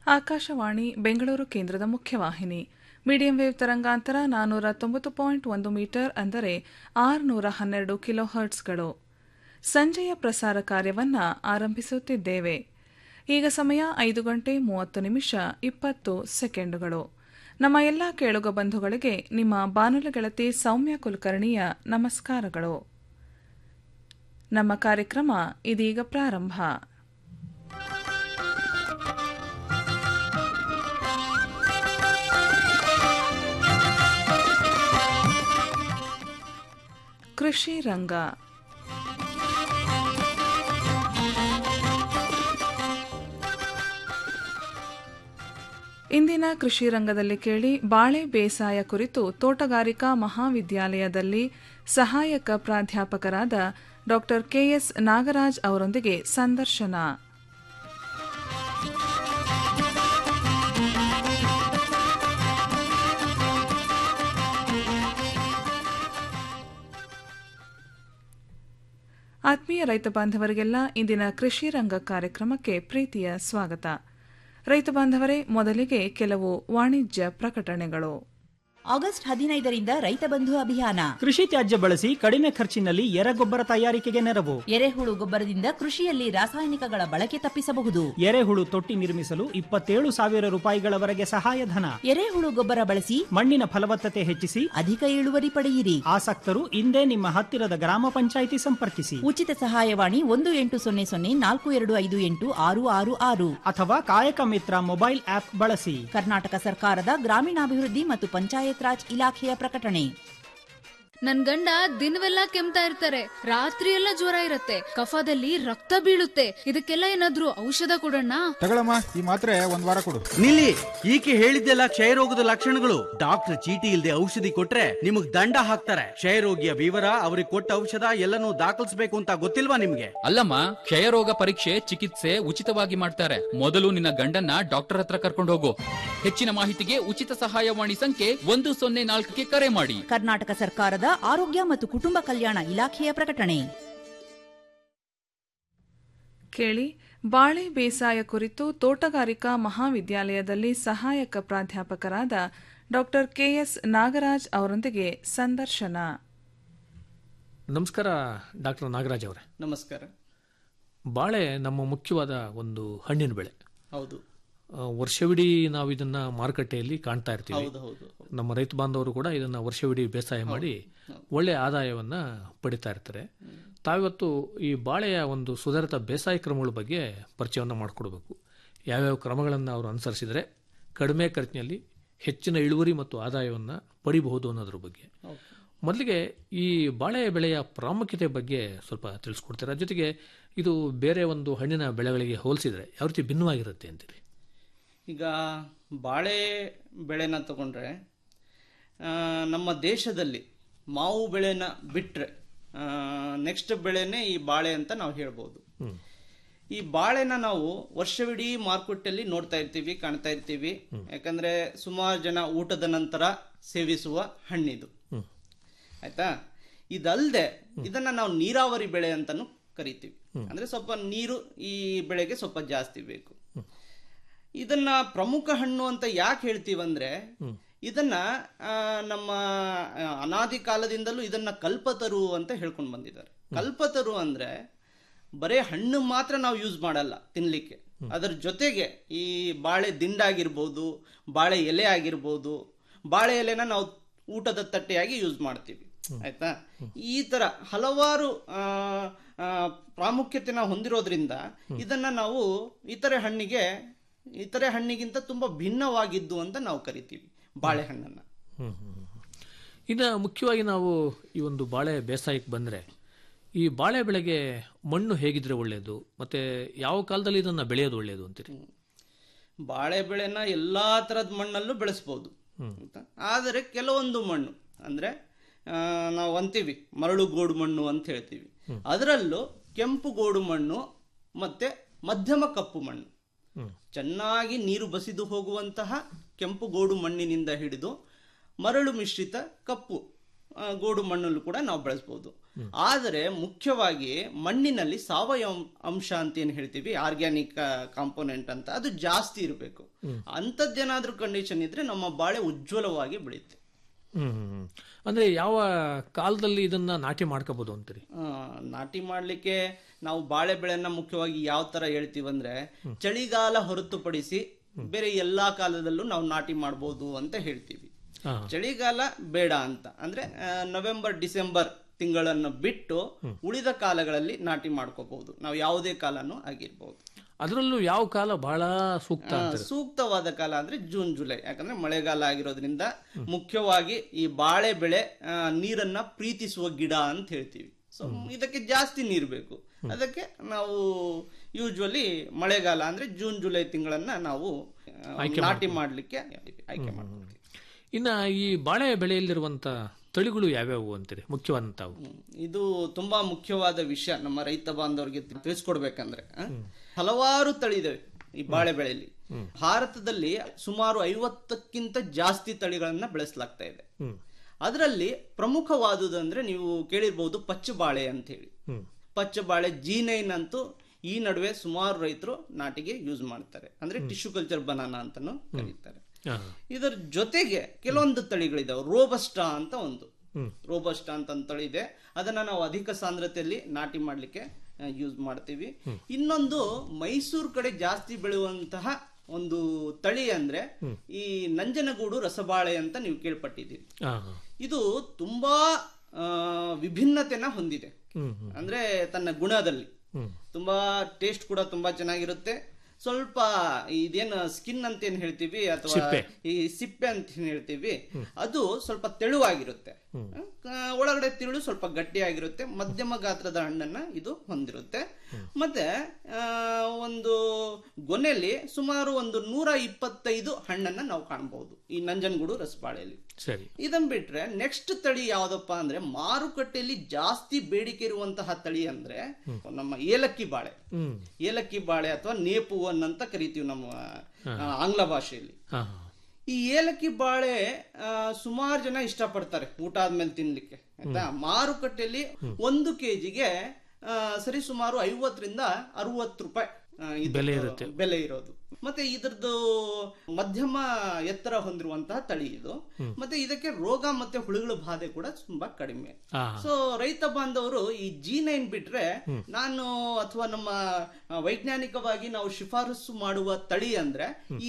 ಆಕಾಶವಾಣಿ ಬೆಂಗಳೂರು ಕೇಂದ್ರದ ಮುಖ್ಯವಾಹಿನಿ medium wave ತರಂಗಾಂತರ ನಾನ್ನೂರ ತೊಂಬತ್ತು ಪಾಯಿಂಟ್ ಒಂದು ಮೀಟರ್ ಅಂದರೆ ಆರುನೂರ ಹನ್ನೆರಡು ಕಿಲೋ ಹರ್ಟ್ಸ್ಗಳು ಸಂಜೆಯ ಪ್ರಸಾರ ಕಾರ್ಯವನ್ನ ಆರಂಭಿಸುತ್ತಿದ್ದೇವೆ ಈಗ ಸಮಯ ಐದು ಗಂಟೆ ಮೂವತ್ತು ನಿಮಿಷ ಇಪ್ಪತ್ತು ಸೆಕೆಂಡುಗಳು ನಮ್ಮ ಎಲ್ಲ ಕೇಳುಗ ಬಂಧುಗಳಿಗೆ ನಿಮ್ಮ ಬಾನುಲಿ ಗೆಳತಿ ಸೌಮ್ಯ ಕುಲಕರ್ಣಿಯ ನಮಸ್ಕಾರಗಳು ನಮ್ಮ ಕಾರ್ಯಕ್ರಮ ಇದೀಗ ಪ್ರಾರಂಭ ಕೃಷಿ ರಂಗ ಇಂದಿನ ಕೃಷಿ ರಂಗದಲ್ಲಿ ಕೇಳಿ ಬಾಳೆ ಬೇಸಾಯ ಕುರಿತು ತೋಟಗಾರಿಕಾ ಮಹಾವಿದ್ಯಾಲಯದಲ್ಲಿ ಸಹಾಯಕ ಪ್ರಾಧ್ಯಾಪಕರಾದ ಡಾ ಕೆಎಸ್ ನಾಗರಾಜ್ ಅವರೊಂದಿಗೆ ಸಂದರ್ಶನ ಆತ್ಮೀಯ ರೈತ ಬಾಂಧವರಿಗೆಲ್ಲ ಇಂದಿನ ಕೃಷಿ ರಂಗ ಕಾರ್ಯಕ್ರಮಕ್ಕೆ ಪ್ರೀತಿಯ ಸ್ವಾಗತ ರೈತ ಬಾಂಧವರೇ ಮೊದಲಿಗೆ ಕೆಲವು ವಾಣಿಜ್ಯ ಪ್ರಕಟಣೆಗಳು ಆಗಸ್ಟ್ ಹದಿನೈದರಿಂದ ರೈತ ಬಂಧು ಅಭಿಯಾನ ಕೃಷಿ ತ್ಯಾಜ್ಯ ಬಳಸಿ ಕಡಿಮೆ ಖರ್ಚಿನಲ್ಲಿ ಎರೆಗೊಬ್ಬರ ತಯಾರಿಕೆಗೆ ನೆರವು ಎರೆಹುಳು ಗೊಬ್ಬರದಿಂದ ಕೃಷಿಯಲ್ಲಿ ರಾಸಾಯನಿಕಗಳ ಬಳಕೆ ತಪ್ಪಿಸಬಹುದು ಎರೆಹುಳು ತೊಟ್ಟಿ ನಿರ್ಮಿಸಲು ಇಪ್ಪತ್ತೇಳು ಸಾವಿರ ರೂಪಾಯಿಗಳವರೆಗೆ ಸಹಾಯಧನ ಎರೆಹುಳು ಗೊಬ್ಬರ ಬಳಸಿ ಮಣ್ಣಿನ ಫಲವತ್ತತೆ ಹೆಚ್ಚಿಸಿ ಅಧಿಕ ಇಳುವರಿ ಪಡೆಯಿರಿ ಆಸಕ್ತರು ಇಂದೇ ನಿಮ್ಮ ಹತ್ತಿರದ ಗ್ರಾಮ ಪಂಚಾಯಿತಿ ಸಂಪರ್ಕಿಸಿ ಉಚಿತ ಸಹಾಯವಾಣಿ ಒಂದು ಎಂಟು ಸೊನ್ನೆ ಸೊನ್ನೆ ನಾಲ್ಕು ಎರಡು ಐದು ಎಂಟು ಆರು ಆರು ಆರು ಅಥವಾ ಕಾಯಕ ಮಿತ್ರ ಮೊಬೈಲ್ ಆಪ್ ಬಳಸಿ ಕರ್ನಾಟಕ ಸರ್ಕಾರದ ಗ್ರಾಮೀಣಾಭಿವೃದ್ಧಿ ಮತ್ತು ಪಂಚಾಯತ್ ರಾಜ್ ಇಲಾಖೆಯ ಪ್ರಕಟಣೆ ನನ್ ಗಂಡ ದಿನವೆಲ್ಲ ಕೆಮ್ತಾ ಇರ್ತಾರೆ ರಾತ್ರಿ ಎಲ್ಲ ಜ್ವರ ಇರತ್ತೆ ಕಫದಲ್ಲಿ ರಕ್ತ ಬೀಳುತ್ತೆ ಇದಕ್ಕೆಲ್ಲ ಏನಾದ್ರೂ ಔಷಧ ಕೊಡೋಣ ತಗೊಳಮ್ಮ ಈ ಮಾತ್ರೆ ಒಂದ್ ವಾರ ಕೊಡು ನಿಲ್ಲಿ ಈಕೆ ಹೇಳಿದ್ದೆಲ್ಲ ಕ್ಷಯರೋಗದ ಲಕ್ಷಣಗಳು ಡಾಕ್ಟರ್ ಚೀಟಿ ಇಲ್ಲದೆ ಔಷಧಿ ಕೊಟ್ರೆ ನಿಮಗ್ ದಂಡ ಹಾಕ್ತಾರೆ ಕ್ಷಯರೋಗಿಯ ವಿವರ ಅವ್ರಿಗೆ ಕೊಟ್ಟ ಔಷಧ ಎಲ್ಲನೂ ದಾಖಲಿಸಬೇಕು ಅಂತ ಗೊತ್ತಿಲ್ವಾ ನಿಮ್ಗೆ ಅಲ್ಲಮ್ಮ ಕ್ಷಯರೋಗ ಪರೀಕ್ಷೆ ಚಿಕಿತ್ಸೆ ಉಚಿತವಾಗಿ ಮಾಡ್ತಾರೆ ಮೊದಲು ನಿನ್ನ ಗಂಡನ್ನ ಡಾಕ್ಟರ್ ಹತ್ರ ಕರ್ಕೊಂಡು ಹೋಗು ಹೆಚ್ಚಿನ ಮಾಹಿತಿಗೆ ಉಚಿತ ಸಹಾಯವಾಣಿ ಸಂಖ್ಯೆ ಒಂದು ಸೊನ್ನೆ ನಾಲ್ಕಕ್ಕೆ ಕರೆ ಮಾಡಿ ಕರ್ನಾಟಕ ಸರ್ಕಾರದ ಆರೋಗ್ಯ ಮತ್ತು ಕುಟುಂಬ ಕಲ್ಯಾಣ ಇಲಾಖೆಯ ಪ್ರಕಟಣೆ ಕೇಳಿ ಬಾಳೆ ಬೇಸಾಯ ಕುರಿತು ತೋಟಗಾರಿಕಾ ಮಹಾವಿದ್ಯಾಲಯದಲ್ಲಿ ಸಹಾಯಕ ಪ್ರಾಧ್ಯಾಪಕರಾದ ಡಾ ಕೆಎಸ್ ನಾಗರಾಜ್ ಅವರೊಂದಿಗೆ ಸಂದರ್ಶನ ನಮಸ್ಕಾರ ಡಾಕ್ಟರ್ ನಾಗರಾಜ್ ಅವರೇ ನಮಸ್ಕಾರ ಬಾಳೆ ನಮ್ಮ ಮುಖ್ಯವಾದ ಒಂದು ಹಣ್ಣಿನ ಬೆಳೆ ಹೌದು ಆ, ವರ್ಷವಿಡೀ ನಾವು ಇದನ್ನ ಮಾರುಕಟ್ಟೆಯಲ್ಲಿ ಕಾಣ್ತಾ ಇರ್ತೀವಿ ಹೌದು ಹೌದು ನಮ್ಮ ರೈತ ಬಾಂಧವರು ಕೂಡ ಇದನ್ನ ವರ್ಷವಿಡೀ ಬೇಸಾಯ ಮಾಡಿ ಒಳ್ಳೆ ಆದಾಯವನ್ನ ಪಡಿತಾ ಇರ್ತಾರೆ ತಾವಿವತ್ತು ಈ ಬಾಳೆಯ ಒಂದು ಸುಧಾರಿತ ಬೇಸಾಯ ಕ್ರಮಗಳ ಬಗ್ಗೆ ಪರಿಚಯವನ್ನು ಮಾಡಿಕೊಡ್ಬೇಕು ಯಾವ್ಯಾವ ಕ್ರಮಗಳನ್ನು ಅವರು ಅನುಸರಿಸಿದರೆ ಕಡಿಮೆ ಖರ್ಚಿನಲ್ಲಿ ಹೆಚ್ಚಿನ ಇಳುವರಿ ಮತ್ತು ಆದಾಯವನ್ನು ಪಡಿಬಹುದು ಅನ್ನೋದ್ರ ಬಗ್ಗೆ ಮೊದಲಿಗೆ ಈ ಬಾಳೆ ಬೆಳೆಯ ಪ್ರಾಮುಖ್ಯತೆ ಬಗ್ಗೆ ಸ್ವಲ್ಪ ತಿಳಿಸ್ಕೊಡ್ತೀರಾ ಜೊತೆಗೆ ಇದು ಬೇರೆ ಒಂದು ಹಣ್ಣಿನ ಬೆಳೆಗಳಿಗೆ ಹೋಲಿಸಿದರೆ ಯಾವ ರೀತಿ ಭಿನ್ನವಾಗಿರುತ್ತೆ ಅಂತೀರಿ ಈಗ ಬಾಳೆ ಬೆಳೆನ ತಗೊಂಡ್ರೆ ಆ, ನಮ್ಮ ದೇಶದಲ್ಲಿ ಮಾವು ಬೆಳೆನ ಬಿಟ್ಟರೆ ನೆಕ್ಸ್ಟ್ ಬೆಳೆನೇ ಈ ಬಾಳೆ ಅಂತ ನಾವು ಹೇಳ್ಬೋದು ಈ ಬಾಳೆನ ನಾವು ವರ್ಷವಿಡೀ ಮಾರುಕಟ್ಟೆಯಲ್ಲಿ ನೋಡ್ತಾ ಇರ್ತೀವಿ ಕಾಣ್ತಾ ಇರ್ತೀವಿ ಯಾಕಂದ್ರೆ ಸುಮಾರು ಜನ ಊಟದ ನಂತರ ಸೇವಿಸುವ ಹಣ್ಣಿದು ಆಯ್ತಾ ಇದಲ್ಲದೆ ಇದನ್ನ ನಾವು ನೀರಾವರಿ ಬೆಳೆ ಅಂತಾನು ಕರಿತೀವಿ ಅಂದ್ರೆ ಸ್ವಲ್ಪ ನೀರು ಈ ಬೆಳೆಗೆ ಸ್ವಲ್ಪ ಜಾಸ್ತಿ ಬೇಕು ಇದನ್ನ ಪ್ರಮುಖ ಹಣ್ಣು ಅಂತ ಯಾಕೆ ಹೇಳ್ತೀವಂದ್ರೆ ಇದನ್ನ ಆ, ನಮ್ಮ ಆ, ಅನಾದಿ ಕಾಲದಿಂದಲೂ ಇದನ್ನ ಕಲ್ಪತರು ಅಂತ ಹೇಳ್ಕೊಂಡು ಬಂದಿದ್ದಾರೆ ಕಲ್ಪತರು ಅಂದ್ರೆ ಬರೇ ಹಣ್ಣು ಮಾತ್ರ ನಾವು ಯೂಸ್ ಮಾಡಲ್ಲ ತಿನ್ಲಿಕ್ಕೆ ಅದರ ಜೊತೆಗೆ ಈ ಬಾಳೆ ದಿಂಡಾಗಿರ್ಬೋದು ಬಾಳೆ ಎಲೆ ಆಗಿರ್ಬೋದು ಬಾಳೆ ಎಲೆನ ನಾವು ಊಟದ ತಟ್ಟೆಯಾಗಿ ಯೂಸ್ ಮಾಡ್ತೀವಿ ಆಯ್ತಾ ಈ ತರ ಹಲವಾರು ಆ, ಆ, ಪ್ರಾಮುಖ್ಯತೆನ ಹೊಂದಿರೋದ್ರಿಂದ ಇದನ್ನ ನಾವು ಇತರೆ ಹಣ್ಣಿಗೆ ಇತರೆ ಹಣ್ಣಿಗಿಂತ ತುಂಬಾ ಭಿನ್ನವಾಗಿದ್ದು ಅಂತ ನಾವು ಕರಿತೀವಿ ಬಾಳೆಹಣ್ಣನ್ನ ಹ್ಮ್, ಹ್ಮ್, ಹ್ಮ್. ಇನ್ನು ಮುಖ್ಯವಾಗಿ ನಾವು ಈ ಒಂದು ಬಾಳೆ ಬೇಸಾಯಕ್ಕೆ ಬಂದರೆ ಈ ಬಾಳೆ ಬೆಳೆಗೆ ಮಣ್ಣು ಹೇಗಿದ್ರೆ ಒಳ್ಳೆಯದು ಮತ್ತೆ ಯಾವ ಕಾಲದಲ್ಲಿ ಇದನ್ನು ಬೆಳೆಯೋದು ಒಳ್ಳೆಯದು ಅಂತೀರಿ ಬಾಳೆ ಬೆಳೆನ ಎಲ್ಲಾ ತರದ ಮಣ್ಣಲ್ಲೂ ಬೆಳೆಸ್ಬೋದು ಆಯ್ತಾ? ಆದರೆ ಕೆಲವೊಂದು ಮಣ್ಣು ಅಂದ್ರೆ ಆ, ನಾವು ಅಂತೀವಿ ಮರಳು ಗೋಡು ಮಣ್ಣು ಅಂತ ಹೇಳ್ತೀವಿ ಅದರಲ್ಲೂ ಕೆಂಪು ಗೋಡು ಮಣ್ಣು ಮತ್ತೆ ಮಧ್ಯಮ ಕಪ್ಪು ಮಣ್ಣು ಚೆನ್ನಾಗಿ ನೀರು ಬಸಿದು ಹೋಗುವಂತಹ ಕೆಂಪು ಗೋಡು ಮಣ್ಣಿನಿಂದ ಹಿಡಿದು ಮರಳು ಮಿಶ್ರಿತ ಕಪ್ಪು ಆ, ಗೋಡು ಮಣ್ಣಲ್ಲೂ ಕೂಡ ನಾವು ಬೆಳೆಸ್ಬೋದು ಆದರೆ ಮುಖ್ಯವಾಗಿ ಮಣ್ಣಿನಲ್ಲಿ ಸಾವಯವ ಅಂಶ ಅಂತ ಏನು ಹೇಳ್ತೀವಿ ಆರ್ಗ್ಯಾನಿಕ್ ಕಾಂಪೋನೆಂಟ್ ಅಂತ ಅದು ಜಾಸ್ತಿ ಇರಬೇಕು ಅಂಥದ್ದೇನಾದ್ರೂ ಕಂಡೀಷನ್ ಇದ್ರೆ ನಮ್ಮ ಬಾಳೆ ಉಜ್ವಲವಾಗಿ ಬೆಳೆಯುತ್ತೆ ಹ್ಮ್ ಹ್ಮ್, ಹ್ಮ್. ಅಂದ್ರೆ ಯಾವ ಕಾಲದಲ್ಲಿ ಇದನ್ನ ನಾಟಿ ಮಾಡ್ಕೋಬಹುದು ಅಂತೀರಿ ಆ, ನಾಟಿ ಮಾಡ್ಲಿಕ್ಕೆ ನಾವು ಬಾಳೆ ಬೆಳೆಯನ್ನ ಮುಖ್ಯವಾಗಿ ಯಾವ ತರ ಹೇಳ್ತೀವಿ ಅಂದ್ರೆ ಚಳಿಗಾಲ ಹೊರತುಪಡಿಸಿ ಬೇರೆ ಎಲ್ಲಾ ಕಾಲದಲ್ಲೂ ನಾವು ನಾಟಿ ಮಾಡ್ಬೋದು ಅಂತ ಹೇಳ್ತೀವಿ ಹಾ. ಚಳಿಗಾಲ ಬೇಡ ಅಂತ ಅಂದ್ರೆ ಆ, ನವೆಂಬರ್ ಡಿಸೆಂಬರ್ ತಿಂಗಳನ್ನು ಬಿಟ್ಟು ಉಳಿದ ಕಾಲಗಳಲ್ಲಿ ನಾಟಿ ಮಾಡ್ಕೋಬಹುದು ನಾವು ಯಾವುದೇ ಕಾಲನೂ ಆಗಿರ್ಬೋದು ಅದರಲ್ಲೂ ಯಾವ ಕಾಲ ಬಹಳ ಸೂಕ್ತ ಆ, ಅಂತೀರಿ ಸೂಕ್ತವಾದ ಕಾಲ ಅಂದ್ರೆ ಜೂನ್ ಜುಲೈ ಯಾಕಂದ್ರೆ ಮಳೆಗಾಲ ಆಗಿರೋದ್ರಿಂದ ಮುಖ್ಯವಾಗಿ ಈ ಬಾಳೆ ಬೆಳೆ ಆ, ನೀರನ್ನ ಪ್ರೀತಿಸುವ ಗಿಡ ಅಂತ ಹೇಳ್ತೀವಿ ಸೊ ಇದಕ್ಕೆ ಜಾಸ್ತಿ ನೀರು ಬೇಕು ಅದಕ್ಕೆ ನಾವು ಯೂಶ್ವಲಿ ಮಳೆಗಾಲ ಅಂದ್ರೆ ಜೂನ್ ಜುಲೈ ತಿಂಗಳನ್ನ ನಾವು ಆ, ನಾಟಿ ಮಾಡ್ಲಿಕ್ಕೆ ಆಯ್ಕೆ ಮಾಡ್ತೀವಿ ಇನ್ನ ಈ ಬಾಳೆ ಬೆಳೆಯಲ್ಲಿರುವಂತ ತಳಿಗಳು ಯಾವ್ಯಾವು ಅಂತೀರಿ ಮುಖ್ಯವಾದಂತಾವು ಇದು ತುಂಬಾ ಮುಖ್ಯವಾದ ವಿಷಯ ನಮ್ಮ ರೈತ ಬಾಂಧವರಿಗೆ ತಿ- ತಿಳಿಸ್ಕೊಡ್ಬೇಕಂದ್ರೆ ಆ? ಹಲವಾರು ತಳಿ ಇದಾವೆ ಈ ಬಾಳೆ ಬೆಳೆಯಲ್ಲಿ ಭಾರತದಲ್ಲಿ ಸುಮಾರು ಐವತ್ತಕ್ಕಿಂತ ಜಾಸ್ತಿ ತಳಿಗಳನ್ನ ಬೆಳೆಸಲಾಗ್ತಾ ಇದೆ ಅದರಲ್ಲಿ ಪ್ರಮುಖವಾದುದು ಅಂದ್ರೆ ನೀವು ಕೇಳಿರ್ಬಹುದು ಪಚ್ಚ ಬಾಳೆ ಅಂತ ಹೇಳಿ ಪಚ್ಚ ಬಾಳೆ ಜಿ ನೈನ್ ಅಂತೂ ಈ ನಡುವೆ ಸುಮಾರು ರೈತರು ನಾಟಿಗೆ ಯೂಸ್ ಮಾಡ್ತಾರೆ ಅಂದ್ರೆ ಟಿಶ್ಯೂ ಕಲ್ಚರ್ ಬನಾನ ಅಂತಾನು ಕರೀತಾರೆ ಇದರ ಜೊತೆಗೆ ಕೆಲವೊಂದು ತಳಿಗಳಿದಾವೆ ರೋಬಸ್ಟಾ ಅಂತ ಒಂದು ರೋಬಸ್ಟಾ ಅಂತ ಒಂದು ತಳಿ ಇದೆ ಅದನ್ನ ನಾವು ಅಧಿಕ ಸಾಂದ್ರತೆಯಲ್ಲಿ ನಾಟಿ ಮಾಡ್ಲಿಕ್ಕೆ ಯೂಸ್ ಮಾಡ್ತೀವಿ ಇನ್ನೊಂದು ಮೈಸೂರು ಕಡೆ ಜಾಸ್ತಿ ಬೆಳೆಯುವಂತಹ ಒಂದು ತಳಿ ಅಂದ್ರೆ ಈ ನಂಜನಗೂಡು ರಸಬಾಳೆ ಅಂತ ನೀವು ಕೇಳ್ಪಟ್ಟಿದ್ದೀರಿ ಇದು ತುಂಬಾ ಆ, ವಿಭಿನ್ನತೆನ ಹೊಂದಿದೆ ಅಂದ್ರೆ ತನ್ನ ಗುಣದಲ್ಲಿ ತುಂಬಾ ಟೇಸ್ಟ್ ಕೂಡ ತುಂಬಾ ಚೆನ್ನಾಗಿರುತ್ತೆ ಸ್ವಲ್ಪ ಇದೇನು ಸ್ಕಿನ್ ಅಂತ ಏನ್ ಹೇಳ್ತೀವಿ ಅಥವಾ ಸಿಪ್ಪೆ. ಈ ಸಿಪ್ಪೆ ಅಂತ ಏನ್ ಹೇಳ್ತೀವಿ ಅದು ಸ್ವಲ್ಪ ತೆಳುವಾಗಿರುತ್ತೆ ಆ, ಒಳಗಡೆ ತಿರುಳು ಸ್ವಲ್ಪ ಗಟ್ಟಿಯಾಗಿರುತ್ತೆ ಮಧ್ಯಮ ಗಾತ್ರದ ಹಣ್ಣನ್ನ ಇದು ಹೊಂದಿರುತ್ತೆ ಮತ್ತೆ ಆ, ಒಂದು ಗೊನೆಯಲ್ಲಿ ಸುಮಾರು ಒಂದು ನೂರ ಇಪ್ಪತ್ತೈದು ಹಣ್ಣನ್ನ ನಾವು ಕಾಣಬಹುದು ಈ ನಂಜನಗೂಡು ರಸಬಾಳೆಯಲ್ಲಿ ಸರಿ ಇದನ್ ಬಿಟ್ರೆ ನೆಕ್ಸ್ಟ್ ತಳಿ ಯಾವ್ದಪ್ಪ ಅಂದ್ರೆ ಮಾರುಕಟ್ಟೆಯಲ್ಲಿ ಜಾಸ್ತಿ ಬೇಡಿಕೆ ಇರುವಂತಹ ತಳಿ ಅಂದ್ರೆ ನಮ್ಮ ಏಲಕ್ಕಿ ಬಾಳೆ ಹ್ಮ್ ಏಲಕ್ಕಿ ಬಾಳೆ ಅಥವಾ ನೇಪುವನ್ ಅಂತ ಕರಿತೀವಿ ನಮ್ಮ ಆ, ಆಂಗ್ಲ ಭಾಷೆಯಲ್ಲಿ ಹಾ ಈ ಏಲಕ್ಕಿ ಬಾಳೆ ಸುಮಾರು ಜನ ಇಷ್ಟಪಡ್ತಾರೆ ಊಟ ಆದ್ಮೇಲೆ ತಿನ್ಲಿಕ್ಕೆ ಆಯ್ತಾ ಮಾರುಕಟ್ಟೆಯಲ್ಲಿ ಒಂದು ಕೆಜಿಗೆ ಸರಿ ಸುಮಾರು ಐವತ್ತರಿಂದ ಅರವತ್ತು ರೂಪಾಯಿ ಆ, ಇದು ಬೆಲೆ ಇರುತ್ತೆ. ಬೆಲೆ ಇರೋದು ಮತ್ತೆ ಇದ್ರದ್ದು ಮಧ್ಯಮ ಎತ್ತರ ಹೊಂದಿರುವಂತಹ ತಳಿ ಇದು ಮತ್ತೆ ಇದಕ್ಕೆ ರೋಗ ಮತ್ತೆ ಹುಳುಗಳ ಬಾಧೆ ಕೂಡ ತುಂಬಾ ಕಡಿಮೆ ಹಾ ಸೊ ರೈತ ಬಾಂಧವರು ಈ ಜಿ ನೈನ್ ಬಿಟ್ರೆ ನಾನು ಅಥವಾ ನಮ್ಮ ಆ, ವೈಜ್ಞಾನಿಕವಾಗಿ ನಾವು ಶಿಫಾರಸು ಮಾಡುವ ತಳಿ ಅಂದ್ರೆ ಈ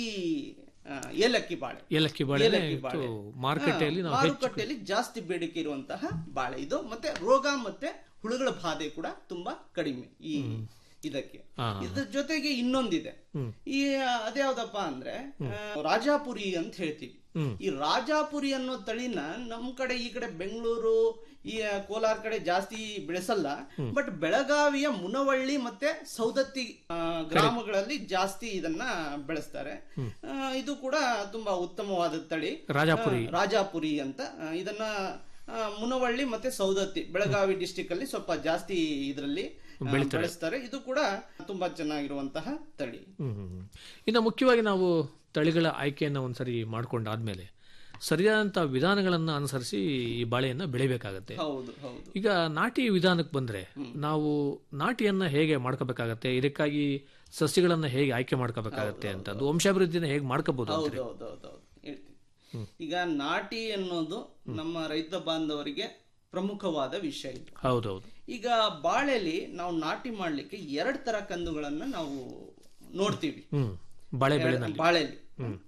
ಆ, ಏಲಕ್ಕಿ ಬಾಳೆ ಏಲಕ್ಕಿ ಬಾಳೆ ಏಲಕ್ಕಿ ಬಾಳೆ. ಮಾರುಕಟ್ಟೆಯಲ್ಲಿ ಹಾ, ನಾವು ಹೆಚ್ಚು ಮಾರುಕಟ್ಟೆಯಲ್ಲಿ ಜಾಸ್ತಿ ಬೇಡಿಕೆ ಇರುವಂತಹ ಬಾಳೆ ಇದು ಮತ್ತೆ ರೋಗ ಮತ್ತೆ ಹುಳುಗಳ ಬಾಧೆ ಕೂಡ ತುಂಬಾ ಕಡಿಮೆ ಈ ಇದಕ್ಕೆ ಹಾ. ಇದ್ರ ಜೊತೆಗೆ ಇನ್ನೊಂದಿದೆ ಈ ಅದ್ಯಾವ್ದಪ್ಪ ಅಂದ್ರೆ ಆ, ರಾಜಾಪುರಿ ಅಂತ ಹೇಳ್ತೀವಿ ಈ ರಾಜಾಪುರಿ ಅನ್ನೋ ತಳಿನ ನಮ್ ಕಡೆ ಈ ಕಡೆ ಬೆಂಗಳೂರು ಈ ಆ, ಕೋಲಾರ ಕಡೆ ಜಾಸ್ತಿ ಬೆಳೆಸಲ್ಲ ಬಟ್ ಬೆಳಗಾವಿಯ ಮುನವಳ್ಳಿ ಮತ್ತೆ ಸೌದತ್ತಿ ಆ, ಗ್ರಾಮಗಳಲ್ಲಿ ಜಾಸ್ತಿ ಇದನ್ನ ಬೆಳೆಸ್ತಾರೆ ಆ, ಇದು ಕೂಡ ತುಂಬಾ ಉತ್ತಮವಾದ ತಳಿ ರಾಜಾಪುರಿ. ಆ, ರಾಜಾಪುರಿ ಅಂತ ಆ, ಇದನ್ನ ಆ, ಮುನವಳ್ಳಿ ಮತ್ತೆ ಸೌದತ್ತಿ ಬೆಳಗಾವಿ ಡಿಸ್ಟಿಕ್ ಅಲ್ಲಿ ಸ್ವಲ್ಪ ಜಾಸ್ತಿ ಇದರಲ್ಲಿ ಆ, ಬೆಳೆಸ್ತಾರೆ ಇದು ಕೂಡ ತುಂಬಾ ಚೆನ್ನಾಗಿರುವಂತಹ ತಳಿ ಹ್ಮ್ ಹ್ಮ್, ಹ್ಮ್. ಇನ್ನು ಮುಖ್ಯವಾಗಿ ನಾವು ತಳಿಗಳ ಆಯ್ಕೆಯನ್ನು ಒಂದ್ಸರಿ ಮಾಡ್ಕೊಂಡಾದ್ಮೇಲೆ ಸರಿಯಾದಂತ ವಿಧಾನಗಳನ್ನ ಅನುಸರಿಸಿ ಈ ಬಾಳೆಯನ್ನ ಬೆಳಿಬೇಕಾಗತ್ತೆ ಹೌದು ಹೌದು ಈಗ ನಾಟಿ ವಿಧಾನಕ್ಕೆ ಬಂದ್ರೆ ನಾವು ನಾಟಿಯನ್ನ ಹೇಗೆ ಮಾಡ್ಕೋಬೇಕಾಗತ್ತೆ ಇದಕ್ಕಾಗಿ ಸಸ್ಯಗಳನ್ನ ಹೇಗೆ ಆಯ್ಕೆ ಮಾಡ್ಕೋಬೇಕಾಗತ್ತೆ ಅಂತ ಅದು ವಂಶಾಭಿವೃದ್ಧಿನ ಹೇಗೆ ಮಾಡ್ಕೋಬಹುದು ಹೌದು ಅಂತೀರಿ ಹೌದು ಹೌದು ಹೌದು ಹೇಳ್ತೀನಿ ಈಗ ನಾಟಿ ಅನ್ನೋದು ನಮ್ಮ ರೈತ ಬಾಂಧವರಿಗೆ ಪ್ರಮುಖವಾದ ವಿಷಯ ಇದು ಹೌದೌದು ಈಗ ಬಾಳೆಲಿ ನಾವು ನಾಟಿ ಮಾಡ್ಲಿಕ್ಕೆ ಎರಡ್ ತರ ಕಂದುಗಳನ್ನ ನಾವು ನೋಡ್ತೀವಿ ಹ್ಮ್ ಬಾಳೆ ಬೆಳೆನಲ್ಲಿ ಬಾಳೆಲಿ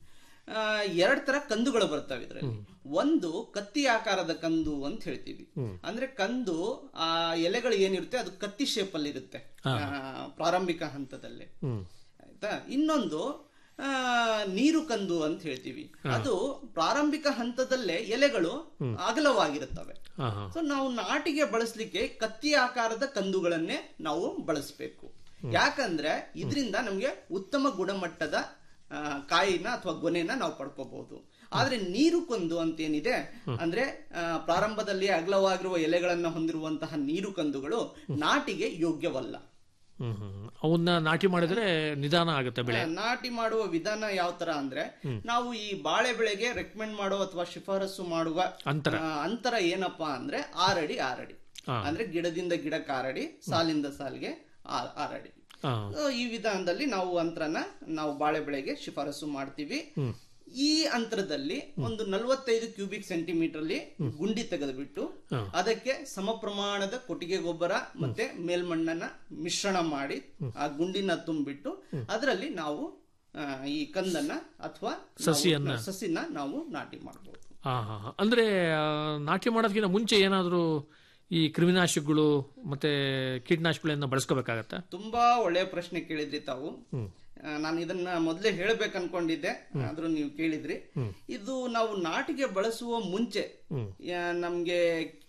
ಆ, ಎರಡ್ ತರ ಕಂದುಗಳು ಬರ್ತವೆ ಇದರಲ್ಲಿ ಒಂದು ಕತ್ತಿ ಆಕಾರದ ಕಂದು ಅಂತ ಹೇಳ್ತೀವಿ ಅಂದ್ರೆ ಕಂದು ಆ ಎಲೆಗಳು ಏನಿರುತ್ತೆ ಅದು ಕತ್ತಿ ಶೇಪ್ ಅಲ್ಲಿ ಇರುತ್ತೆ ಆ, ಪ್ರಾರಂಭಿಕ ಹಂತದಲ್ಲಿ ಹ್ಮ್ ಆಯ್ತಾ ಇನ್ನೊಂದು ಆ, ನೀರು ಕಂದು ಅಂತ ಹೇಳ್ತೀವಿ ಅದು ಪ್ರಾರಂಭಿಕ ಹಂತದಲ್ಲೇ ಎಲೆಗಳು ಅಗಲವಾಗಿರುತ್ತವೆ ಹಾ ಹಾ ಸೊ ನಾವು ನಾಟಿಗೆ ಬಳಸಲಿಕ್ಕೆ ಕತ್ತಿ ಆಕಾರದ ಕಂದುಗಳನ್ನೇ ನಾವು ಬಳಸಬೇಕು ಯಾಕಂದ್ರೆ ಇದರಿಂದ ನಮಗೆ ಉತ್ತಮ ಗುಣಮಟ್ಟದ ಆ, ಕಾಯಿನ ಅಥವಾ ಗೊನೆನ ನಾವು ಪಡ್ಕೋಬಹುದು ಆದ್ರೆ ನೀರು ಕಂದು ಅಂತ ಏನಿದೆ ಅಂದ್ರೆ ಆ, ಪ್ರಾರಂಭದಲ್ಲಿ ಅಗಲವಾಗಿರುವ ಎಲೆಗಳನ್ನ ಹೊಂದಿರುವಂತಹ ನೀರು ಕಂದುಗಳು ನಾಟಿಗೆ ಯೋಗ್ಯವಲ್ಲ ಹ್ಮ್ ಹ್ಮ್ ಅವನ್ನ ನಾಟಿ ಮಾಡಿದ್ರೆ ನಿಧಾನ ಆಗುತ್ತೆ ಬೆಳೆ ಆ, ನಾಟಿ ಮಾಡುವ ವಿಧಾನ ಯಾವ ತರ ಅಂದ್ರೆ ನಾವು ಈ ಬಾಳೆ ಬೆಳೆಗೆ ರೆಕಮೆಂಡ್ ಮಾಡೋ ಅಥವಾ ಶಿಫಾರಸು ಮಾಡುವ ಅಂತರ. ಆ, ಅಂತರ ಏನಪ್ಪಾ ಅಂದ್ರೆ ಆರಡಿ ಆರಡಿ ಹಾ. ಅಂದ್ರೆ ಗಿಡದಿಂದ ಗಿಡಕ್ಕೆ ಆರಡಿ ಸಾಲಿಂದ ಸಾಲಿಗೆ ಆ- ಆರಡಿ ಹಾ. ಸೊ, ಈ ವಿಧಾನದಲ್ಲಿ ನಾವು ಅಂತರನ ನಾವು ಬಾಳೆ ಬೆಳೆಗೆ ಶಿಫಾರಸು ಮಾಡ್ತೀವಿ ಈ ಅಂತರದಲ್ಲಿ ಒಂದು ನಲವತ್ತೈದು ಕ್ಯೂಬಿಕ್ ಸೆಂಟಿಮೀಟರ್ ಅಲ್ಲಿ ಗುಂಡಿ ತೆಗೆದುಬಿಟ್ಟು ಅದಕ್ಕೆ ಸಮ ಪ್ರಮಾಣದ ಕೊಟ್ಟಿಗೆ ಗೊಬ್ಬರ ಮತ್ತೆ ಮೇಲ್ಮಣ್ಣನ್ನ ಮಿಶ್ರಣ ಮಾಡಿ ಆ ಗುಂಡಿನ ತುಂಬಿಟ್ಟು ಅದರಲ್ಲಿ ನಾವು ಆ, ಈ ಕಂದನ್ನ ಅಥವಾ ನಾವು ಸಸಿಯನ್ನ. ಸಸಿನ ನಾವು ನಾಟಿ ಮಾಡಬಹುದು ಹಾ ಹಾ ಹಾ. ಅಂದ್ರೆ ಆ, ನಾಟಿ ಮಾಡೋದಕ್ಕಿಂತ ಮುಂಚೆ ಏನಾದರೂ ಈ ಕ್ರಿಮಿನಾಶಕಗಳು ಮತ್ತೆ ಕೀಟನಾಶಕಗಳನ್ನ ಬಳಸ್ಕೋಬೇಕಾಗತ್ತಾ ತುಂಬಾ ಒಳ್ಳೆಯ ಪ್ರಶ್ನೆ ಕೇಳಿದ್ರಿ ತಾವು ಆ, ನಾನು ಇದನ್ನ ಮೊದಲೇ ಹೇಳ್ಬೇಕು ಅನ್ಕೊಂಡಿದ್ದೆ ಆದ್ರೂ ನೀವು ಕೇಳಿದ್ರಿ ಇದು ನಾವು ನಾಟಿಗೆ ಬಳಸುವ ಮುಂಚೆ ಆ, ನಮ್ಗೆ